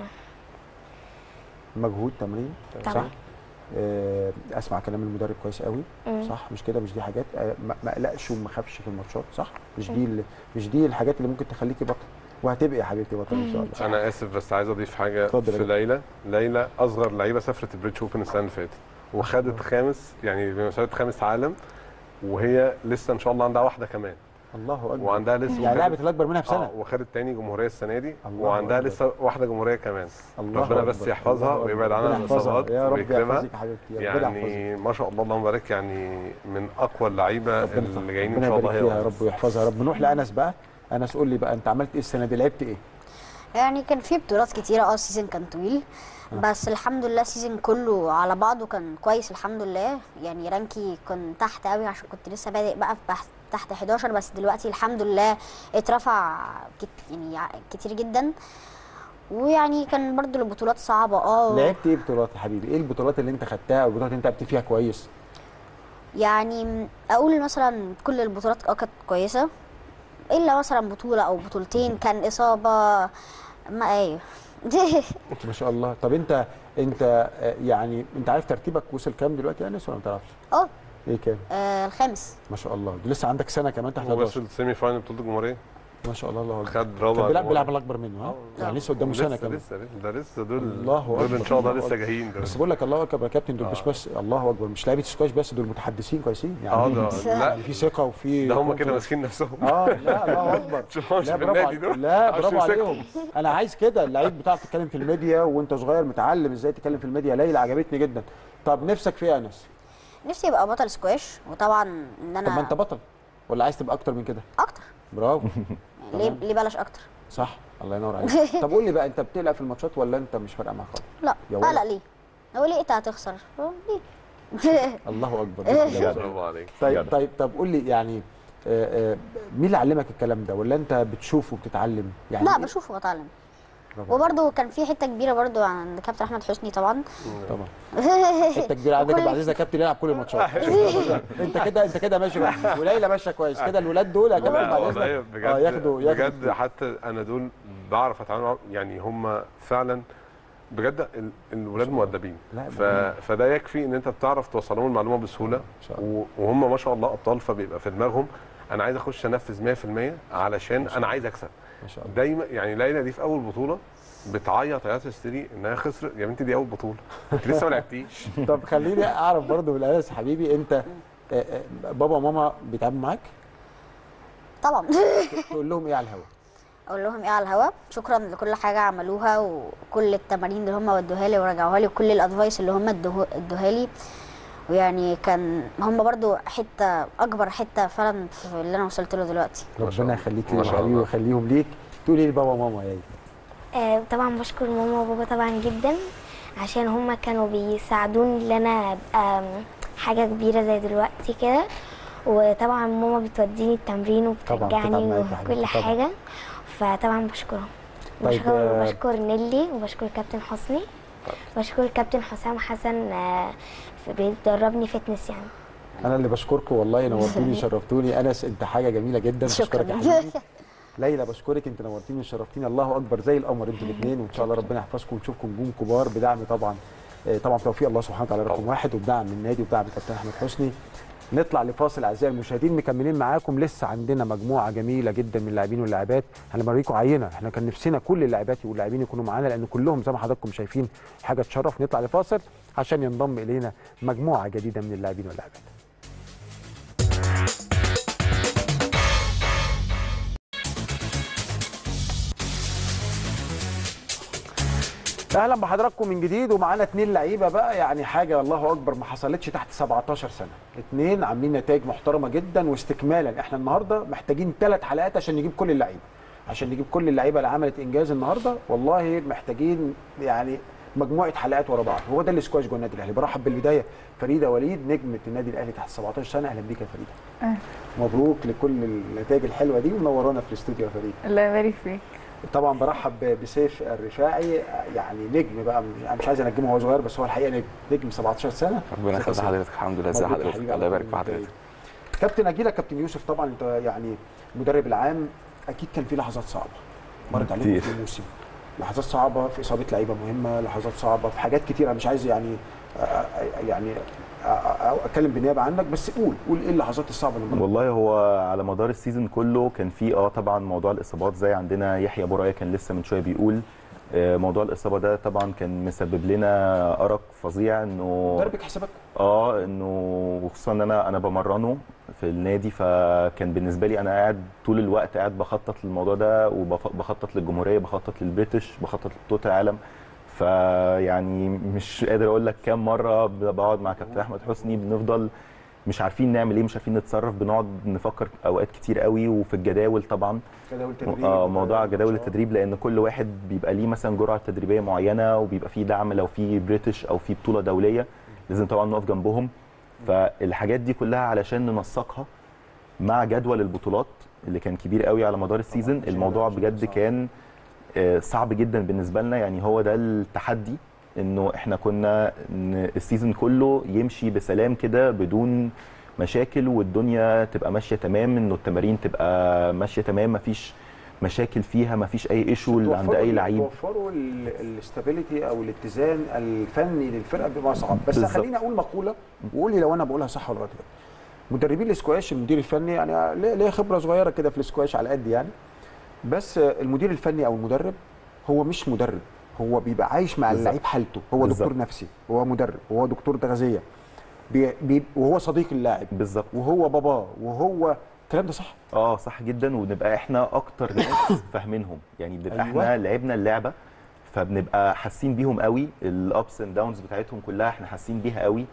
مجهود تمرين طبعا. صح؟ آه، اسمع كلام المدرب كويس قوي مم. صح مش كده مش دي حاجات آه، ما ما اقلقش وما اخافش في الماتشات صح مش دي ال- مش دي الحاجات اللي ممكن تخليكي بطل وهتبقي يا حبيبتي بطل ان شاء الله انا اسف بس عايز اضيف حاجه اتفضل يا في جدع. ليلى ليلى اصغر لعيبه سافرت البريتش اوبن السنه اللي فاتت وخدت خامس يعني بمثابه خامس عالم وهي لسه ان شاء الله عندها واحده كمان الله اكبر وعندها لسه يعني وخدت- لعبت الاكبر منها بسنه اه وخدت تاني جمهوريه السنه دي الله وعندها أكبر. لسه واحده جمهوريه كمان الله ربنا أكبر. بس يحفظها الله ويبعد أكبر. عنها ربنا يحفظها. الإصابات يا رب ويكرمها. يحفظك يا حبيبتي ربنا يحفظك يعني ما شاء الله اللهم بارك يعني من اقوى اللعيبه ربنا اللي جايين ان ربنا شاء الله يبارك فيها يا هي رب ويحفظها يا رب نروح لانس بقى انس قول لي بقى انت عملت ايه السنه دي لعبت ايه؟ يعني كان في بطولات كتيرة اه السيزون كان طويل بس الحمد لله السيزون كله على بعضه كان كويس الحمد لله يعني رانكي كان تحت قوي عشان كنت لسه بادئ بقى في بحث تحت 11 بس دلوقتي الحمد لله اترفع كت يعني ع- كتير جدا ويعني كان برضو البطولات صعبة اه لعبت ايه بطولات يا حبيبي؟ ايه البطولات اللي انت خدتها او البطولات اللي انت لعبت فيها كويس؟ يعني اقول مثلا كل البطولات اه كانت كويسه الا مثلا بطوله او بطولتين كان اصابه ما ايوه ما شاء الله طب انت انت آه، يعني انت عارف ترتيبك وصل كام دلوقتي يا انس ولا ما تعرفش؟ اه ايه كام؟ آه، الخامس ما شاء الله لسه عندك سنه كمان تحت 11 وصل سيمي فاينل بطوله الجمهوريه ما شاء الله الله اكبر خد رابع كان بيلعب جمهوري. بيلعب الاكبر منه ها يعني لسه قدامه سنه لسه كمان لسه لسه ده لسه دول الله دول ان أكبر. شاء الله الله لسه أكبر. جايين دول بس بقول لك الله اكبر يا كابتن دول مش بس الله اكبر مش لعيبه سكواش بس دول متحدثين كويسين يعني اه ده لا يعني في ثقه وفي ده هم كده confidence. ماسكين نفسهم اه لا الله اكبر شوفهمش لا في برافو النادي عليك دول لا عشان برافو يمسكهم. عليهم انا عايز كده اللعيب بتعرف تتكلم في الميديا وانت صغير متعلم ازاي تتكلم في الميديا ليلى عجبتني جدا طب نفسك في ايه يا انس نفسي ابقى بطل سكواش وطبعا ان انا طب ما انت بطل ولا عايز تبقى اكتر من كده اكتر برافو ليه ليه بلاش اكتر صح الله ينور عليك طب قول لي بقى انت بتقلق في الماتشات ولا انت مش فارقه معاك خالص لا يا لا ولد. لا ليه هو ليه انت هتخسر هو ليه الله اكبر برافو عليك طيب طيب طب قول لي يعني آه، آه، مين اللي علمك الكلام ده ولا انت بتشوف وبتتعلم يعني لا إيه؟ بشوف وبتعلم برافو. وبرده كان في حته كبيره برده عند كابتن احمد حسني طبعا طبعا حته كبيره عندك وكل- بعد اذنك كابتن يلعب كل الماتشات انت كده انت كده ماشي بقى. وليلى ماشيه كويس كده الولاد دول يا كابتن لا بعد والله اذنك بجد اه ياخدوا ياخدوا بجد حتى انا دول بعرف اتعامل معاهم يعني هم فعلا بجد ال- الولاد مؤدبين لا، ف... فده يكفي ان انت بتعرف توصل لهم المعلومه بسهوله شاء الله. و... وهم ما شاء الله ابطال فبيبقى في دماغهم انا عايز اخش انفذ 100% علشان انا عايز اكسب ما شاء الله دايما يعني ليلى دي في اول بطوله بتعيط عياط هستيري انها خسرت يا بنتي دي اول بطوله انت لسه ما لعبتيش طب خليني اعرف برضو من انس حبيبي انت آه، آه، بابا وماما بيتعاملوا معاك طبعا تقول لهم ايه على الهوا اقول لهم ايه على الهوا شكرا لكل حاجه عملوها وكل التمارين اللي هم ودوها لي ورجعوها لي وكل الادفايس اللي هم ادوه- ادوها لي ويعني كان هم برضو حته اكبر حته فعلا في اللي انا وصلت له دلوقتي ربنا يخليك ما لي شاء حبيبي الله. ويخليهم ليك تقولي لبابا وماما يا آه، طبعا بشكر ماما وبابا طبعا جدا عشان هما كانوا بيساعدوني ان انا ابقى م، حاجه كبيره زي دلوقتي كده وطبعا ماما بتوديني التمرين طبعاً، بتتعب وبترجعني معاك يا حبيبتي، وكل طبعاً. حاجه فطبعا بشكرهم طيب، بشكر, آه، بشكر نيلي وبشكر كابتن حسني بشكر كابتن حسام حسن آه، في- بيدربني فتنس يعني انا اللي بشكركم والله نورتوني شرفتوني انس انت حاجه جميله جدا شكرا بشكرك يا حبيبي ليلى بشكرك انت نورتيني وشرفتيني الله اكبر زي القمر انتوا الاثنين وان شاء الله ربنا يحفظكم ونشوفكم نجوم كبار بدعم طبعا آه، طبعا توفيق الله سبحانه وتعالى رقم واحد وبدعم من النادي وبدعم الكابتن احمد حسني نطلع لفاصل اعزائي المشاهدين مكملين معاكم لسه عندنا مجموعه جميله جدا من اللاعبين واللاعبات هنوريكم عينه احنا كان نفسنا كل اللاعبات واللاعبين يكونوا معانا لان كلهم زي ما حضراتكم شايفين حاجه تشرف نطلع لفاصل عشان ينضم الينا مجموعه جديده من اللاعبين واللاعبات اهلا بحضراتكم من جديد ومعانا اتنين لعيبه بقى يعني حاجه الله اكبر ما حصلتش تحت 17 سنه اتنين عاملين نتائج محترمه جدا واستكمالا احنا النهارده محتاجين ثلاث حلقات عشان نجيب كل اللعيبه عشان نجيب كل اللعيبه اللي عملت انجاز النهارده والله محتاجين يعني مجموعه حلقات ورا بعض هو ده السكواش جوه النادي الاهلي برحب بالبدايه فريده وليد نجمه النادي الاهلي تحت 17 سنه اهلا بيك يا فريده مبروك لكل النتائج الحلوه دي ومنورانا في الاستوديو يا فريده الله يبارك فيك طبعا برحب بسيف الرفاعي يعني نجم بقى مش- انا مش عايز انجمه وهو صغير بس هو الحقيقه نجم نجم 17 سنه ربنا يخلي حضرتك الحمد لله ازي مبروك يا حضرتك حبيبي الله على يبارك في كل حضرتك النتائج. كابتن اجي لك كابتن يوسف طبعا انت يعني المدرب العام اكيد كان في لحظات صعبه مرت عليكم كتير. في الموسم لحظات صعبه في اصابه لعيبه مهمه لحظات صعبه في حاجات كتير انا مش عايز يعني آه، آه، يعني آه، آه، اتكلم بالنيابه عنك بس قول قول ايه اللحظات الصعبه اللي مرت والله هو على مدار السيزون كله كان في اه طبعا موضوع الاصابات زي عندنا يحيى ابو رايه كان لسه من شويه بيقول آه، موضوع الاصابه ده طبعا كان مسبب لنا ارق فظيع انه مدربك حسابك اه انه وخصوصا ان انا انا بمرنه في النادي فكان بالنسبه لي انا قاعد طول الوقت قاعد بخطط للموضوع ده وبخطط للجمهوريه بخطط للبريتش بخطط لبطوله العالم فيعني مش قادر اقول لك كام مره بقعد مع كابتن احمد حسني بنفضل مش عارفين نعمل ايه مش عارفين نتصرف بنقعد نفكر اوقات كتير قوي وفي الجداول طبعا جداول تدريب اه موضوع جداول التدريب لان كل واحد بيبقى ليه مثلا جرعه تدريبيه معينه وبيبقى فيه دعم لو في بريتش او في بطوله دوليه لازم طبعا نقف جنبهم فالحاجات دي كلها علشان ننسقها مع جدول البطولات اللي كان كبير قوي على مدار السيزون الموضوع بجد كان آه، صعب جدا بالنسبه لنا يعني هو ده التحدي انه احنا كنا ن- السيزون كله يمشي بسلام كده بدون مشاكل والدنيا تبقى ماشيه تمام انه التمارين تبقى ماشيه تمام مفيش مشاكل فيها مفيش اي ايشو عند اي لعيب توفروا الاستابيليتي او الاتزان الفني للفرقه بيبقى صعب بس بالظبط. خليني اقول مقوله وقول لي لو انا بقولها صح ولا غلط مدربين الاسكواش المدير الفني يعني ليه ليه خبره صغيره كده في الاسكواش على قد يعني بس المدير الفني او المدرب هو مش مدرب هو بيبقى عايش مع بالظبط. اللعيب حالته هو بالظبط. دكتور نفسي هو مدرب وهو دكتور تغذيه بي بي وهو صديق اللاعب بالظبط وهو باباه وهو الكلام ده صح اه صح جدا ونبقى احنا اكتر ناس فاهمينهم يعني بنبقى أيوة. احنا لعبنا اللعبه فبنبقى حاسين بيهم قوي الابس اند داونز بتاعتهم كلها احنا حاسين بيها قوي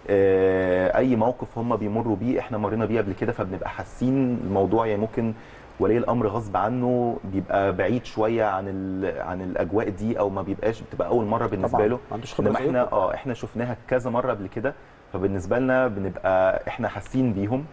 آه، اي موقف هم بيمروا بيه احنا مرينا بيه قبل كده فبنبقى حاسين الموضوع يعني ممكن ولي الامر غصب عنه بيبقى بعيد شويه عن ال- عن الاجواء دي او ما بيبقاش بتبقى اول مره بالنسبه طبعاً، له ما عندوش خبرة انما زيكم. احنا اه احنا شفناها كذا مره قبل كده فبالنسبه لنا بنبقى احنا حاسين بيهم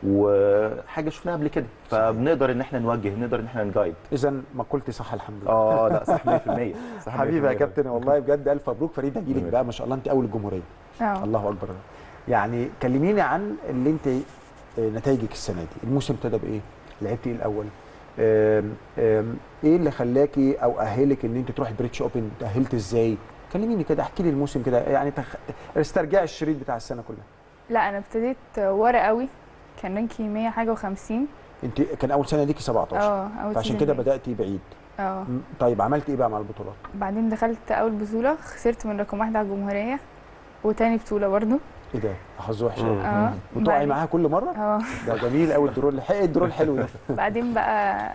وحاجه شفناها قبل كده فبنقدر ان احنا نوجه نقدر ان احنا نجايد اذا مقولتي صح الحمد لله اه لا صح 100% صح 100% حبيبي يا كابتن والله بجد الف مبروك فريده جيلك مبروك. بقى ما شاء الله انت اول الجمهوريه اه الله اكبر يعني كلميني عن اللي انت آه، نتائجك السنه دي الموسم ابتدى بايه لعبتي ايه الاول آم، آم، ايه اللي خلاكي او اهلك ان انت تروحي بريتش اوبن تاهلت ازاي كلميني كده احكي لي الموسم كده يعني تخ... استرجعي الشريط بتاع السنه كلها لا انا ابتديت ورا قوي كان رانكي 100 حاجه و50 انت كان اول سنه ليكي 17 اه اول فعشان سيزون كده ليا. بداتي بعيد اه م، طيب عملتي ايه بقى مع البطولات بعدين دخلت اول بطوله خسرت من رقم واحد على الجمهوريه وتاني بطوله برضو ايه ده حظ وحش مم. اه وتقعي بعدين- معاها كل مره اه ده جميل قوي الدرون الحق الدرون الحلو ده بعدين بقى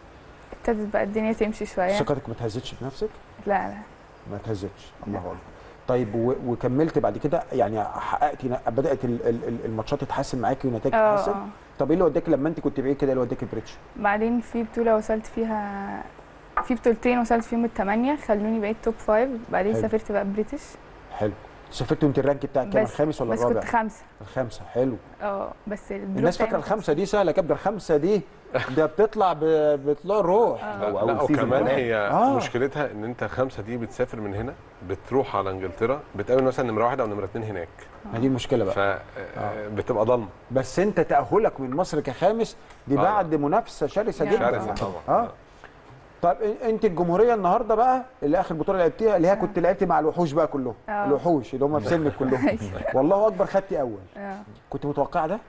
ابتدت بقى الدنيا تمشي شويه ثقتك ما تهزتش بنفسك لا لا ما تهزتش الله اكبر طيب و- وكملت بعد كده يعني حققتي ن- بدات ال- ال- ال- الماتشات تتحسن معاكي والنتائج اه تتحسن اه طب ايه اللي وداك لما انت كنت بعيد كده إيه اللي وداك البريتش بعدين في بطوله وصلت فيها في بطولتين وصلت فيهم الثمانيه خلوني بقيت توب فايف بعدين حلو. سافرت بقى بريتش حلو سافرت وانت الرانك بتاعك كام بس- الخامس ولا بس الرابع كنت خمسه الخامسه حلو اه بس الدروب الناس فاكره بتاعي الخمسه دي سهله كابتن الخمسه دي ده بتطلع ب- بطلوع الروح آه. لا, أو أول لا سيزون وكمان كمان. هي آه. آه. مشكلتها ان انت خمسه دي بتسافر من هنا بتروح على انجلترا بتقابل مثلا نمره واحد او نمره اتنين هناك ما دي المشكله بقى فبتبقى ضلمه بس انت تاهلك من مصر كخامس دي آه. بعد منافسه شرسه يعني. جدا شرسه طبعا اه طب إن- انت الجمهوريه النهارده بقى اللي اخر بطوله لعبتيها اللي هي كنت لعبتي مع الوحوش بقى كلهم آه. الوحوش اللي هم في سنك كلهم والله اكبر خدتي اول اه كنت متوقعه ده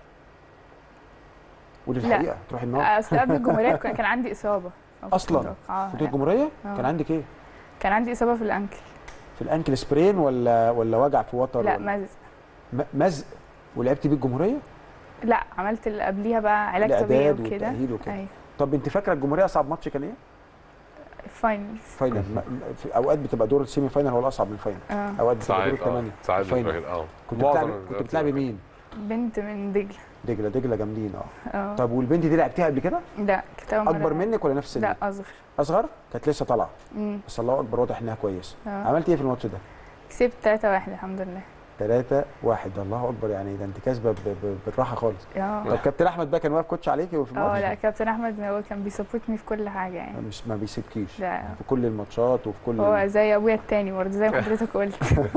ودي الحقيقه تروحي النار اصل قبل الجمهوريه كان كان عندي اصابه فكنت أصلاً؟ متوقعاها كنت يعني. الجمهوريه آه. كان عندك ايه كان عندي اصابه في الانكل في الانكل سبرين ولا ولا وجع في وتر لا ولا مزق م- مزق ولعبتي بيه الجمهوريه لا عملت اللي قبليها بقى علاج طبيعي الاعداد وكده والتاهيل وكده ايوه طب انت فاكره الجمهوريه اصعب ماتش كان ايه فاينلز فاينل م- م- في اوقات بتبقى دور السيمي فاينل هو الاصعب من الفاينل اه اوقات بتبقى دور ساعات اه الثمانيه ساعات الفاينل. بتبقى كده اه كنت معظم بتلعبي كنت الوقت بتلعبي بتبقى مين بنت من دجله دجله دجله جامدين اه اه طب والبنت دي لعبتيها قبل كده لا كنت أول مرة اكبر ألعب. منك ولا نفس لا سنك اصغر اصغر كانت لسه طالعه امم بس الله اكبر واضح انها كويسه اه عملت ايه في الماتش ده كسبت 3 1 الحمد لله 3 1 الله اكبر يعني ده انت كاسبه ب- ب- بالراحه خالص اه طب كابتن احمد بقى كان واقف كوتش عليكي وفي اه الماتش لا كابتن احمد هو كان بيسبورتني في كل حاجه يعني مش ما بيسيبكيش لا في كل الماتشات وفي كل هو زي ابويا التاني برضه زي ما حضرتك قلت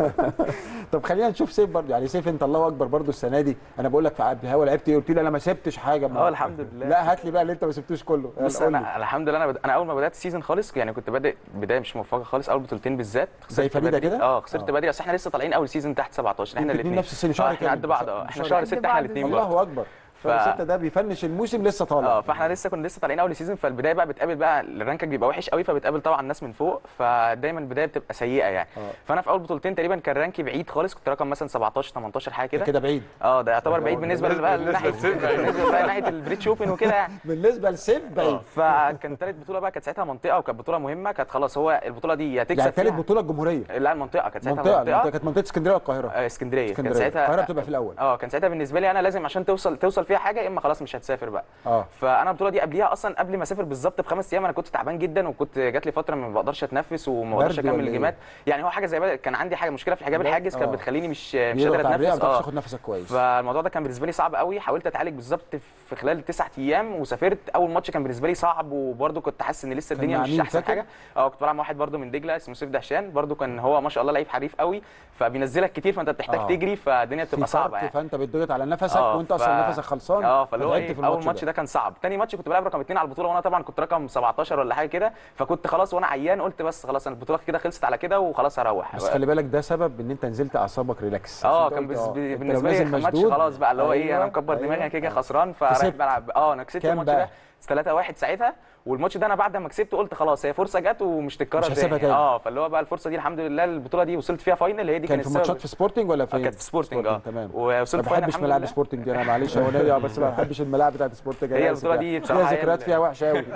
طب خلينا نشوف سيف برضه يعني سيف انت الله اكبر برضه السنه دي انا بقول لك في قبل الهوا لعبت ايه قلت لي انا ما سبتش حاجه اه الحمد لله لا هات لي بقى اللي انت ما سبتوش كله يلا بص قول لي. انا الحمد لله انا بد... انا اول ما بدات السيزون خالص يعني كنت بادئ بدايه مش موفقه خالص اول بطولتين بالذات زي خسرت فريدة بدري. كده؟ اه خسرت آه. بدري اصل احنا لسه طالعين اول سيزون تحت 17 احنا انتوا الاتنين الاثنين نفس السن شهر اه احنا كام؟ قد بعض اه احنا شهر شهر قد 6 احنا بعض الاثنين بالظبط. الله اكبر شهر ف- 6 ده بيفنش الموسم لسه طالع اه فاحنا لسه كنا لسه طالعين اول سيزون فالبدايه بقى بتقابل بقى الرانكك بيبقى وحش قوي فبتقابل طبعا الناس من فوق فدايما البدايه بتبقى سيئه يعني آه. فانا في اول بطولتين تقريبا كان رانكي بعيد خالص كنت رقم مثلا 17 18 حاجه كده كده بعيد اه ده يعتبر بعيد بالنسبه بالنسبة- بقى بالنسبة لناحيه لسيف بعيد. بالنسبه بقى ناحيه البريتش اوبن وكده يعني بالنسبه لسيف بعيد فكان تالت بطوله بقى كانت ساعتها منطقه وكانت بطوله مهمه كانت خلاص هو البطوله دي يا تكسب يعني ثالث فيها- بطوله الجمهوريه لا المنطقه كانت ساعتها منطقه منطقه, منطقه كانت منطقه اسكندريه والقاهره آه، اسكندريه كان اسكندريه القاهره ساعتها بتبقى في الاول اه كان ساعتها بالنسبه لي انا لازم عشان توصل توصل فيها حاجه يا اما خلاص مش هتسافر بقى اه فانا البطوله دي قبليها اصلا قبل ما اسافر بالظبط بخمس ايام انا كنت تعبان جدا وكنت جات لي فتره ما بقدرش اتنفس وما بقدرش برد ولا اكمل إيه؟ الجيمات يعني هو حاجه زي بقى كان عندي حاجه مشكله في الحجاب برد؟ الحاجز كانت آه. بتخليني مش مش بيضغط قادر على الرئه ما اتنفس بتعرفش اه تاخد نفسك كويس فالموضوع ده كان بالنسبه لي صعب قوي حاولت اتعالج بالظبط في خلال تسعة ايام وسافرت اول ماتش كان بالنسبه لي صعب وبرده كنت حاسس ان لسه كان الدنيا مع مش مين احسن فاكر؟ حاجه اه كنت بلعب مع واحد برده من دجله اسمه سيف دهشان برده كان هو ما شاء الله لعيب حريف قوي فبينزلك كتير فانت بتحتاج آه. تجري فالدنيا في بتبقى صعبه فرق يعني فانت بتضغط على نفسك آه، وانت ف- اصلا نفسك خلصان اه فاللي هو فلعبت ايه في اول ماتش ده كان صعب تاني ماتش كنت بلعب رقم اثنين على البطوله وانا طبعا كنت رقم 17 ولا حاجه كده فكنت خلاص وانا عيان قلت بس خلاص انا البطوله كده خلصت على كده وخلاص هروح بس خلي بالك ده سبب ان انت نزلت اعصابك ريلاكس اه عشان كان أنت قلت بز- آه، أنت لو بالنسبه لي نازل الماتش مشدود، خلاص بقى اللي هو ايه انا أيوة، مكبر دماغي أيوة، انا كده كده آه. خسران فرايح كسبت. بلعب اه انا كسبت كام الماتش بقى؟ ده 3 1 ساعتها والماتش ده انا بعد ما كسبت قلت خلاص هي فرصه جت ومش تتكرر مش هسيبها تاني. تاني. اه فاللي هو بقى الفرصه دي الحمد لله البطوله دي وصلت فيها فاينل هي دي كان كانت في ماتشات السبب. في سبورتنج ولا في آه، كانت في سبورتنج اه تمام ما ووصلت فاينل بحبش الحمد ملاعب لله سبورتنج دي انا معلش هو نادي بس ما بحبش الملاعب بتاعت سبورتنج هي أنا البطولة آسف دي يعني. بصراحة فيها هي ذكريات ال- فيها وحشه قوي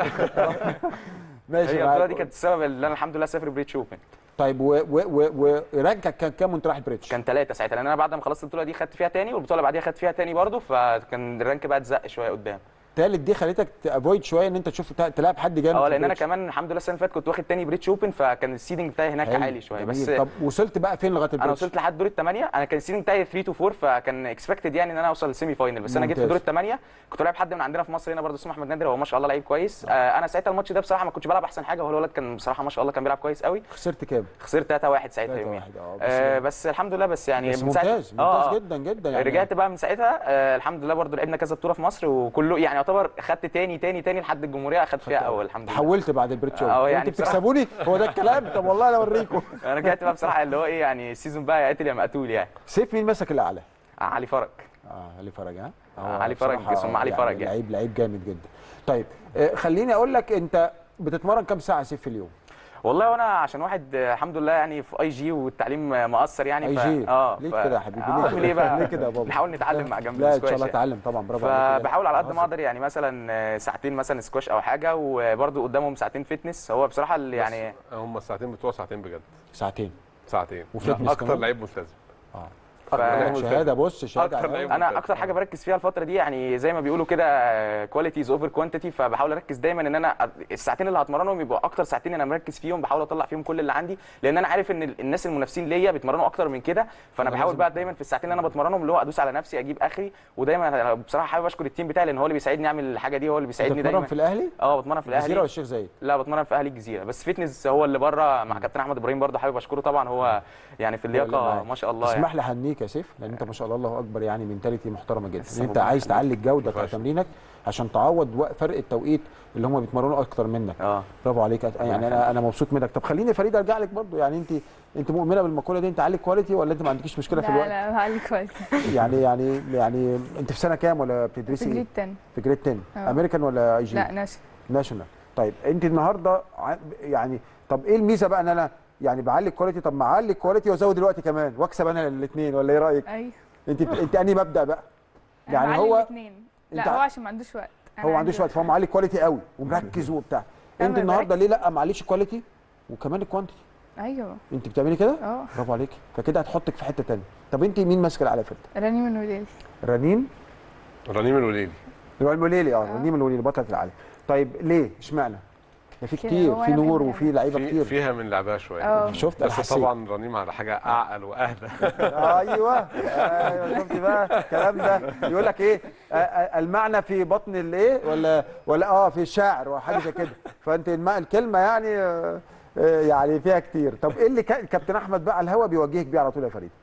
ماشي هي معاك. البطوله دي كانت السبب اللي انا الحمد لله سافر بريتش اوبن طيب و- و- و- ورانكك كان كام وانت رايح البريتش؟ كان ثلاثه ساعتها لان انا بعد ما خلصت البطوله دي خدت فيها تاني والبطوله اللي بعديها خدت فيها تاني برضه فكان الرانك بقى اتزق شويه قدام تالت دي خليتك تافويد شويه ان انت تشوف تا- تلاعب حد جامد اه في لان انا البريتش. كمان الحمد لله السنه اللي فاتت كنت واخد تاني بريتش اوبن فكان السيدنج بتاعي هناك حلو، عالي شويه جميل. بس طب وصلت بقى فين لغايه البريتش؟ انا وصلت لحد دور الثمانيه انا كان السيدنج بتاعي 3 تو 4 فكان اكسبكتد يعني ان انا اوصل للسيمي فاينل بس انا جيت في ممتاز. دور الثمانيه كنت لاعب حد من عندنا في مصر هنا برضه اسمه احمد نادر هو ما شاء الله لعيب كويس آه انا ساعتها الماتش ده بصراحه ما كنتش بلعب احسن حاجه وهو الولد كان بصراحه ما شاء الله كان بيلعب كويس قوي خسرت كام؟ خسرت 3 1 ساعتها 3-1 يوميها اه بس آه بس الحمد لله بس يعني بس من ساعة- ممتاز آه، ممتاز آه. جدا جدا يعني رجعت بقى من ساعتها آه الحمد لله برضو لعبنا كذا بطوله في مصر وكله يعني يعتبر خدت تاني تاني تاني لحد الجمهوريه اخدت فيها اول الحمد لله حولت بعد البريتش اه، أوبن. يعني انتوا بصراحة- بتكسبوني هو ده الكلام طب والله انا اوريكم انا رجعت بقى بصراحه اللي هو ايه يعني السيزون بقى يا قاتل يا مقتول يعني سيف مين مسك الاعلى؟ علي فرج اه علي فرج ها آه، علي فرج بصراحة اسمه علي فرج يعني. لعيب لعيب جامد جدا طيب آه، خليني اقول لك انت بتتمرن كام ساعه يا سيف في اليوم؟ والله وانا عشان واحد آه، الحمد لله يعني في اي جي والتعليم آه، مؤثر يعني اي ف... جي اه ليه ف- كده يا حبيبي آه، ليه اعمل ايه بقى ليه كده يا بابا نحاول نتعلم مع جنب لا ان السكواش شاء الله يعني. اتعلم طبعا برافو عليك فبحاول على قد ما اقدر يعني مثلا آه، ساعتين مثلا سكواش او حاجه وبرده قدامهم ساعتين فتنس هو بصراحه اللي يعني هم الساعتين بتوع ساعتين بجد ساعتين ساعتين وفتنس اكتر كمان؟ لعيب ملتزم اه أكتر شهاده بص شهاده أكتر على لعيب الأول. انا اكتر حاجه بركز فيها الفتره دي يعني زي ما بيقولوا كده كواليتيز اوفر كوانتيتي فبحاول اركز دايما ان انا الساعتين اللي هتمرنهم يبقوا اكتر ساعتين انا مركز فيهم بحاول اطلع فيهم كل اللي عندي لان انا عارف ان الناس المنافسين ليا بيتمرنوا اكتر من كده فانا أنا بحاول لازم- بقى دايما في الساعتين اللي انا بتمرنهم اللي هو ادوس على نفسي اجيب اخري ودايما أنا بصراحه حابب اشكر التيم بتاعي لان هو اللي بيساعدني اعمل الحاجه دي هو اللي انت بيساعدني بتتمرن دايما في الاهلي؟ اه بتمرن في الجزيره الاهلي ولا الشيخ زايد؟ لا بتمرن في اهلي الجزيره بس فيتنس هو اللي بره مع كابتن احمد ابراهيم برضه حابب اشكره طبعا هو يعني في اللي اللياقه معاك. ما شاء الله يعني. اسمح لي احنيك يا سيف لان انت ما شاء الله الله اكبر يعني منتاليتي محترمه جدا بس ان انت ربنا عايز يخليك. تعلي الجوده بتاع فاشل. تمرينك عشان تعوض وق- فرق التوقيت اللي هم بيتمرنوا اكتر منك اه برافو عليك يعني انا انا مبسوط منك طب خليني فريد ارجع لك برضو يعني انت انت مؤمنه بالمقوله دي انت عالي كواليتي ولا انت ما عندكيش مشكله في لا الوقت لا بعلي كويس يعني يعني يعني انت في سنه كام ولا بتدرسي في ايه جريد 10 في جريد 10 اه. امريكان ولا اي جي لا ناشي ناشونال طيب انت النهارده ع- يعني طب ايه الميزه بقى ان انا يعني بعلي الكواليتي طب ما اعلي الكواليتي وازود الوقت كمان واكسب انا الاثنين ولا ايه رايك ايوه انت انت انهي مبدا بقى أنا يعني بعلي هو الاتنين. انت لا هو ع- عشان ما عندوش وقت أنا هو ما عندي عندوش وقت فهو معلي كواليتي قوي ومركز وبتاع أنا انت النهارده بركز. ليه لا معليش الكواليتي وكمان الكوانتيتي ايوه انت بتعملي كده اه برافو عليك فكده هتحطك في حته ثانيه طب انت مين ماسكه العلى فلتر راني من وليل رنين رنيم الوليلي اللي هو الموليلي اه رنين الموليلي بطله العالم طيب ليه اشمعنى ده في كده، كتير هو في أنا نور بحب وفي لعيبه في كتير فيها من لعبها شويه اه شفت انا بس حسيت طبعا رنيم على حاجه اعقل واهدى ايوه ايوه شفت بقى الكلام ده يقول لك ايه آه، آه، المعنى في بطن الايه ولا ولا اه في الشعر وحاجه زي كده فانت الم- الكلمه يعني آه، آه، يعني فيها كتير طب ايه اللي كا- كابتن احمد بقى على الهوا بيوجهك بيه على طول يا فريد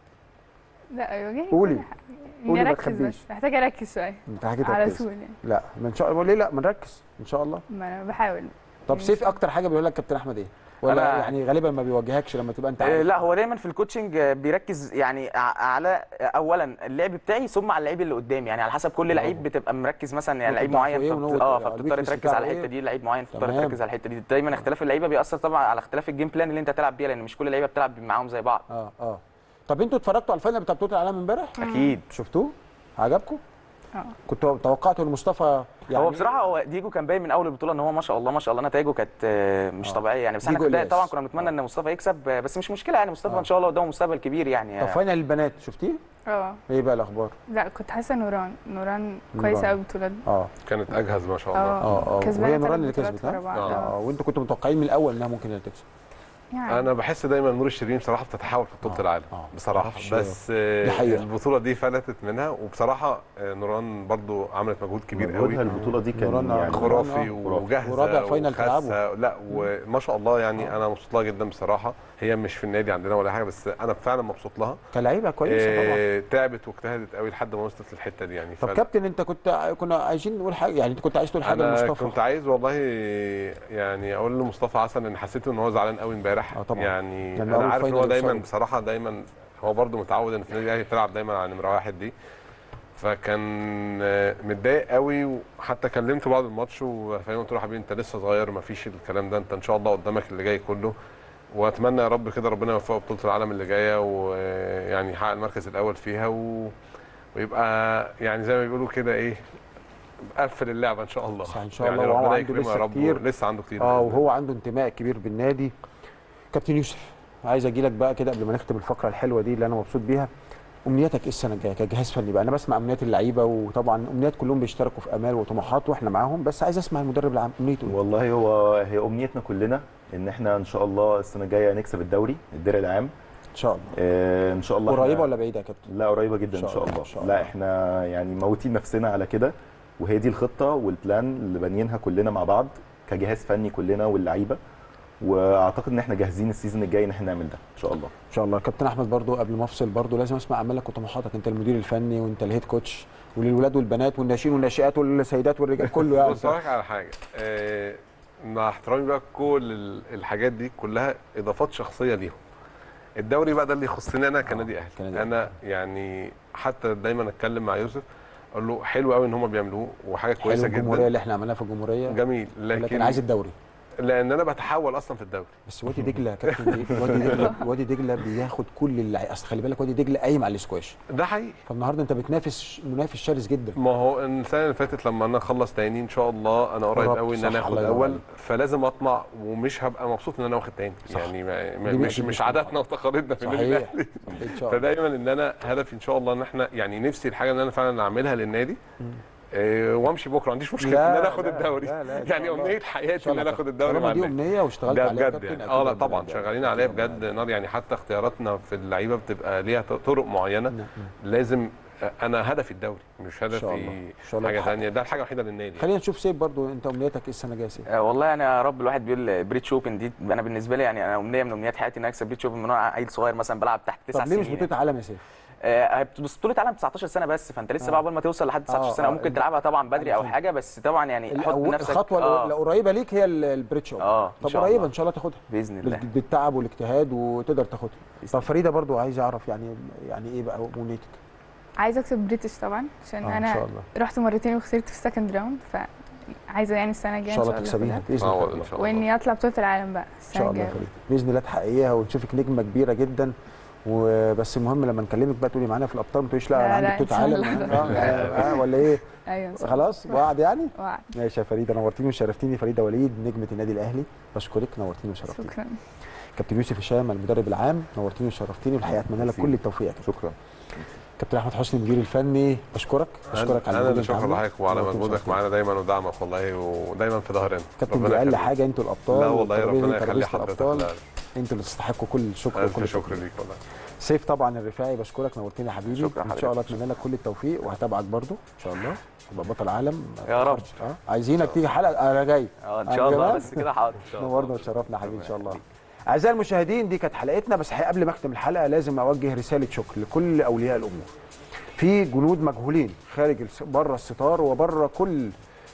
لا يواجهني قولي. كل حاجة. قولي ما نركز تخبيش. بس محتاجه اركز شويه انت حكيت على ركز. طول يعني لا ما ان شاء الله ليه لا ما نركز ان شاء الله ما انا بحاول طب سيف اكتر حاجه بيقول لك كابتن احمد ايه ولا أنا- يعني غالبا ما بيوجهكش لما تبقى انت آه، عارف لا هو دايما في الكوتشنج آه، بيركز يعني ع- على آه، اولا اللعب بتاعي ثم على اللعيب اللي قدامي يعني على حسب كل لعيب بتبقى مركز مثلا يعني نقطة لعيب ضعفه معين إيه فبت... ونقطة اه الويكنس فبتضطر تركز بتاعه على إيه؟ الحته دي لعيب معين فبتضطر تمام. تركز على الحته دي دايما اختلاف اللعيبه بيأثر طبعا على اختلاف الجيم بلان اللي انت هتلعب بيها لان مش كل اللعيبه بتلعب معاهم زي بعض اه اه طب انتوا اتفرجتوا على الفاينل بتاع بطوله العالم امبارح اكيد شفتوه عجبكم اه كنتوا توقعتوا ان مصطفى يعني هو بصراحه هو ديجو كان باين من اول البطوله ان هو ما شاء الله ما شاء الله نتائجه كانت آه، مش آه. طبيعيه يعني بس احنا ديجو كنا إلياس. طبعا كنا بنتمنى ان مصطفى يكسب آه، بس مش مشكله يعني مصطفى آه. ان شاء الله قدامه مستقبل كبير يعني طب فاينل البنات شفتيه اه ايه بقى الاخبار لا كنت حاسه نوران نوران نوران. كويسه قوي البطوله دي اه كانت اجهز ما شاء الله اه اه كسبانة وهي نوران تلات اللي بطولات كسبت ورا ها بعض. اه وانتوا كنتوا متوقعين من الاول انها ممكن هي تكسب يعني انا بحس دايما نور الشريف بصراحه بتتحول في بطوله آه، العالم آه. بصراحه معرفش، بس دي آه، حقيقة. البطوله دي فلتت منها وبصراحه آه، نوران برضو عملت مجهود كبير مجهودها قوي البطوله دي كان نوران- يعني خرافي خرافي. وجاهزه ورابع فاينل وخاسة. لا وما شاء الله يعني انا مبسوط لها جدا بصراحه هي مش في النادي عندنا ولا حاجه بس انا فعلا مبسوط لها كلعيبه كويسه طبعا آه، تعبت واجتهدت قوي لحد ما وصلت للحته دي يعني طب ف- كابتن انت كنت كنا عايزين نقول حاجه يعني انت كنت عايز تقول حاجه انا لمصطفى كنت عايز والله يعني اقول لمصطفى حسن ان حسيت ان هو زعلان قوي امبارح آه طبعا. يعني لأن انا أول عارف ان هو فاينل دايما يوصلوا. بصراحه دايما هو برده متعود ان في النادي الاهلي بتلعب دايما على نمره واحد دي فكان آه، متضايق قوي وحتى كلمته بعد الماتش وفاهم قلت له حبيبي انت لسه صغير ما فيش الكلام ده انت ان شاء الله قدامك اللي جاي كله واتمنى يا رب كده ربنا يوفقه بطوله العالم اللي جايه ويعني يحقق المركز الاول فيها و... ويبقى يعني زي ما بيقولوا كده ايه قفل اللعبه ان شاء الله صح ان شاء يعني الله وهو ربنا عنده يكرمه يا لسه رب كتير لسه عنده كتير اه بإذن وهو عنده انتماء كبير بالنادي كابتن يوسف عايز اجي لك بقى كده قبل ما نختم الفقره الحلوه دي اللي انا مبسوط بيها امنياتك ايه السنه الجايه كجهاز فني بقى انا بسمع امنيات اللعيبه وطبعا امنيات كلهم بيشتركوا في امال وطموحات واحنا معاهم بس عايز اسمع المدرب العام امنيته إيه؟ والله هو هي امنيتنا كلنا ان احنا ان شاء الله السنه الجايه نكسب الدوري الدرع العام ان شاء الله آه ان شاء الله إحنا- قريبه ولا بعيده يا كابتن لا قريبه جدا إن ان شاء شاء الله، الله, إن شاء الله. لا احنا يعني موتين نفسنا على كده وهي دي الخطه والبلان اللي بانيينها كلنا مع بعض كجهاز فني كلنا واللعيبه واعتقد ان احنا جاهزين السيزون الجاي ان احنا نعمل ده ان شاء الله ان شاء الله كابتن احمد برضو قبل ما افصل برضو لازم اسمع امالك وطموحاتك انت المدير الفني وانت الهيد كوتش وللولاد والبنات والناشئين والناشئات والسيدات والرجال كله يعني بص أقول لك على حاجه آه، مع احترامي بقى كل ال- الحاجات دي كلها اضافات شخصيه ليهم الدوري بقى ده اللي يخصني انا كنادي اهلي كنادي انا يعني حتى دايما اتكلم مع يوسف اقول له حلو قوي ان هم بيعملوه وحاجه حلو كويسه الجمهوريه جدا اللي احنا عملناها في الجمهوريه جميل لكن, لكن عايز الدوري لان انا بتحول اصلا في الدوري بس وادي دجله يا كابتن بي- وادي دجله وادي دجله بياخد كل اللي اصل خلي بالك وادي دجله قايم على الاسكواش ده حقيقي فالنهارده انت بتنافس منافس شرس جدا ما هو السنه اللي فاتت لما انا اخلص تاني ان شاء الله انا قريب قربت، قوي ان صح، انا اخد الله ينور اول عليك. فلازم اطمع ومش هبقى مبسوط ان انا واخد تاني صح. يعني ما ما دي مش أكيد مش مش عاداتنا وتقاليدنا في النادي صحيح الاهلي صحيح ان شاء الله فدايما ان انا هدفي ان شاء الله ان احنا يعني نفسي الحاجه اللي انا فعلا اعملها للنادي إيه وامشي بكره ما عنديش مشكله لا، ان انا اخد لا، الدوري لا، لا، إن يعني شاء الله. امنيه إن حياتي شاء ان الله انا اخد الدوري طالما مع دي النادي امنيه واشتغلت ده عليها بجد كابتن، يعني أكيد اه لا ربنا طبعا يرجع. شغالين عليها بجد نار يعني حتى اختياراتنا في اللعيبه بتبقى ليها طرق معينه لازم انا هدفي الدوري مش شاء الله. هدفي إن شاء الله حاجه تحقق. ثانيه ده الحاجه الوحيده للنادي خلينا نشوف سيف برضو انت امنيتك ايه السنه الجايه سيف آه، والله يعني يا رب الواحد بيقول بريتش اوبن دي انا بالنسبه لي يعني انا امنيه من امنيات حياتي ان أنا اكسب بريتش اوبن من وانا عيل صغير مثلا بلعب تحت تسع طب ليه سنين مش بطوله عالم يا سيف آه، بس بطوله عالم 19 سنه بس فانت لسه آه. بقى قبل ما توصل لحد 19 آه، سنه آه، ممكن أنت- تلعبها طبعا بدري او فهمت. حاجه بس طبعا يعني حط الأول- نفسك الخطوه آه، القريبه ليك هي ال- البريتش أوبن. اه إن طب شاء قريبه الله. ان شاء الله تاخدها باذن الله بال- بالتعب والاجتهاد وتقدر تاخدها طب فريده برضو عايز اعرف يعني يعني ايه بقى امنيتك عايزه اكسب بريتش طبعا عشان آه، إن انا شاء الله. رحت مرتين وخسرت في السكند راوند فعايزه يعني السنه ان الجايه شاء الله تكسبيها أخدها. باذن آه، الله إن شاء الله. واني اطلع بطوله العالم بقى ان السنه شاء الله يا الجايه فريده باذن الله تحققيها ونشوفك نجمه كبيره جدا وبس المهم لما نكلمك بقى تقولي معانا في الابطال ما تقوليش لا لا، انا لا، عندي إن بطوله شاء عالم الله. آه، آه، آه، ولا ايه ايوه إن شاء الله. خلاص وعد يعني وعد. ماشي يا فريده نورتيني وشرفتيني فريده وليد نجمه النادي الاهلي بشكرك نورتيني وشرفتيني شكرا كابتن يوسف هشام المدرب العام نورتيني وشرفتيني والحقيقه اتمنى لك كل التوفيق يا كابتن. شكرا كابتن احمد حسني المدير الفني بشكرك بشكرك على انا المجهود اللي انت شكرا عامله. لحضرتك وعلى نورتني مجهودك وشرفتني. معانا دايما ودعمك والله ودايما في ظهرنا كابتن ربنا دي اقل يخليك. حاجه انتوا الابطال لا والله والترابيزة ربنا دي يخلي ترابيزة حضرتك الابطال لا. انتوا اللي تستحقوا كل الشكر الف وكل شكر التقدير. ليك والله سيف طبعا الرفاعي بشكرك نورتني يا حبيبي شكرا ان حضرتك. شاء الله اتمنى لك كل التوفيق وهتابعك برضو ان شاء الله تبقى بطل عالم يا رب. اه عايزينك تيجي حلقه انا جاي اه ان أنا شاء الله كمان؟ بس كده حاضر ان شاء الله نورنا وشرفنا حبيبي ان شاء الله اعزائي المشاهدين دي كانت حلقتنا بس قبل ما اختم الحلقه لازم اوجه رساله شكر لكل اولياء الامور في جنود مجهولين خارج الس- بره الستار وبره كل ال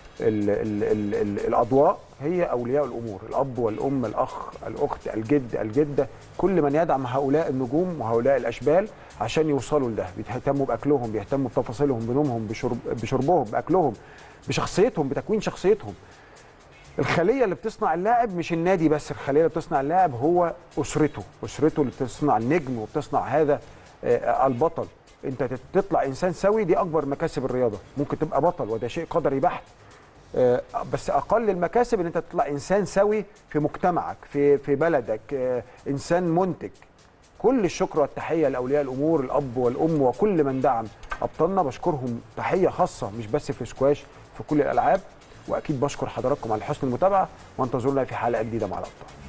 ال ال ال الاضواء هي اولياء الامور الاب والام الاخ الاخت الجد الجده كل من يدعم هؤلاء النجوم وهؤلاء الاشبال عشان يوصلوا لده بيهتموا باكلهم بيهتموا بتفاصيلهم بنومهم بشرب بشربهم باكلهم بشخصيتهم بتكوين شخصيتهم الخليه اللي بتصنع اللاعب مش النادي بس الخليه اللي بتصنع اللاعب هو اسرته اسرته اللي بتصنع النجم وبتصنع هذا آه، البطل انت تت- تطلع انسان سوي دي اكبر مكاسب الرياضه ممكن تبقى بطل وده شيء قدري بحت آه، بس اقل المكاسب ان انت تطلع انسان سوي في مجتمعك في في بلدك آه، انسان منتج كل الشكر والتحيه لاولياء الامور الاب والام وكل من دعم ابطالنا بشكرهم تحيه خاصه مش بس في سكواش في كل الالعاب واكيد بشكر حضراتكم على حسن المتابعه وانتظرونا في حلقه جديده مع الابطال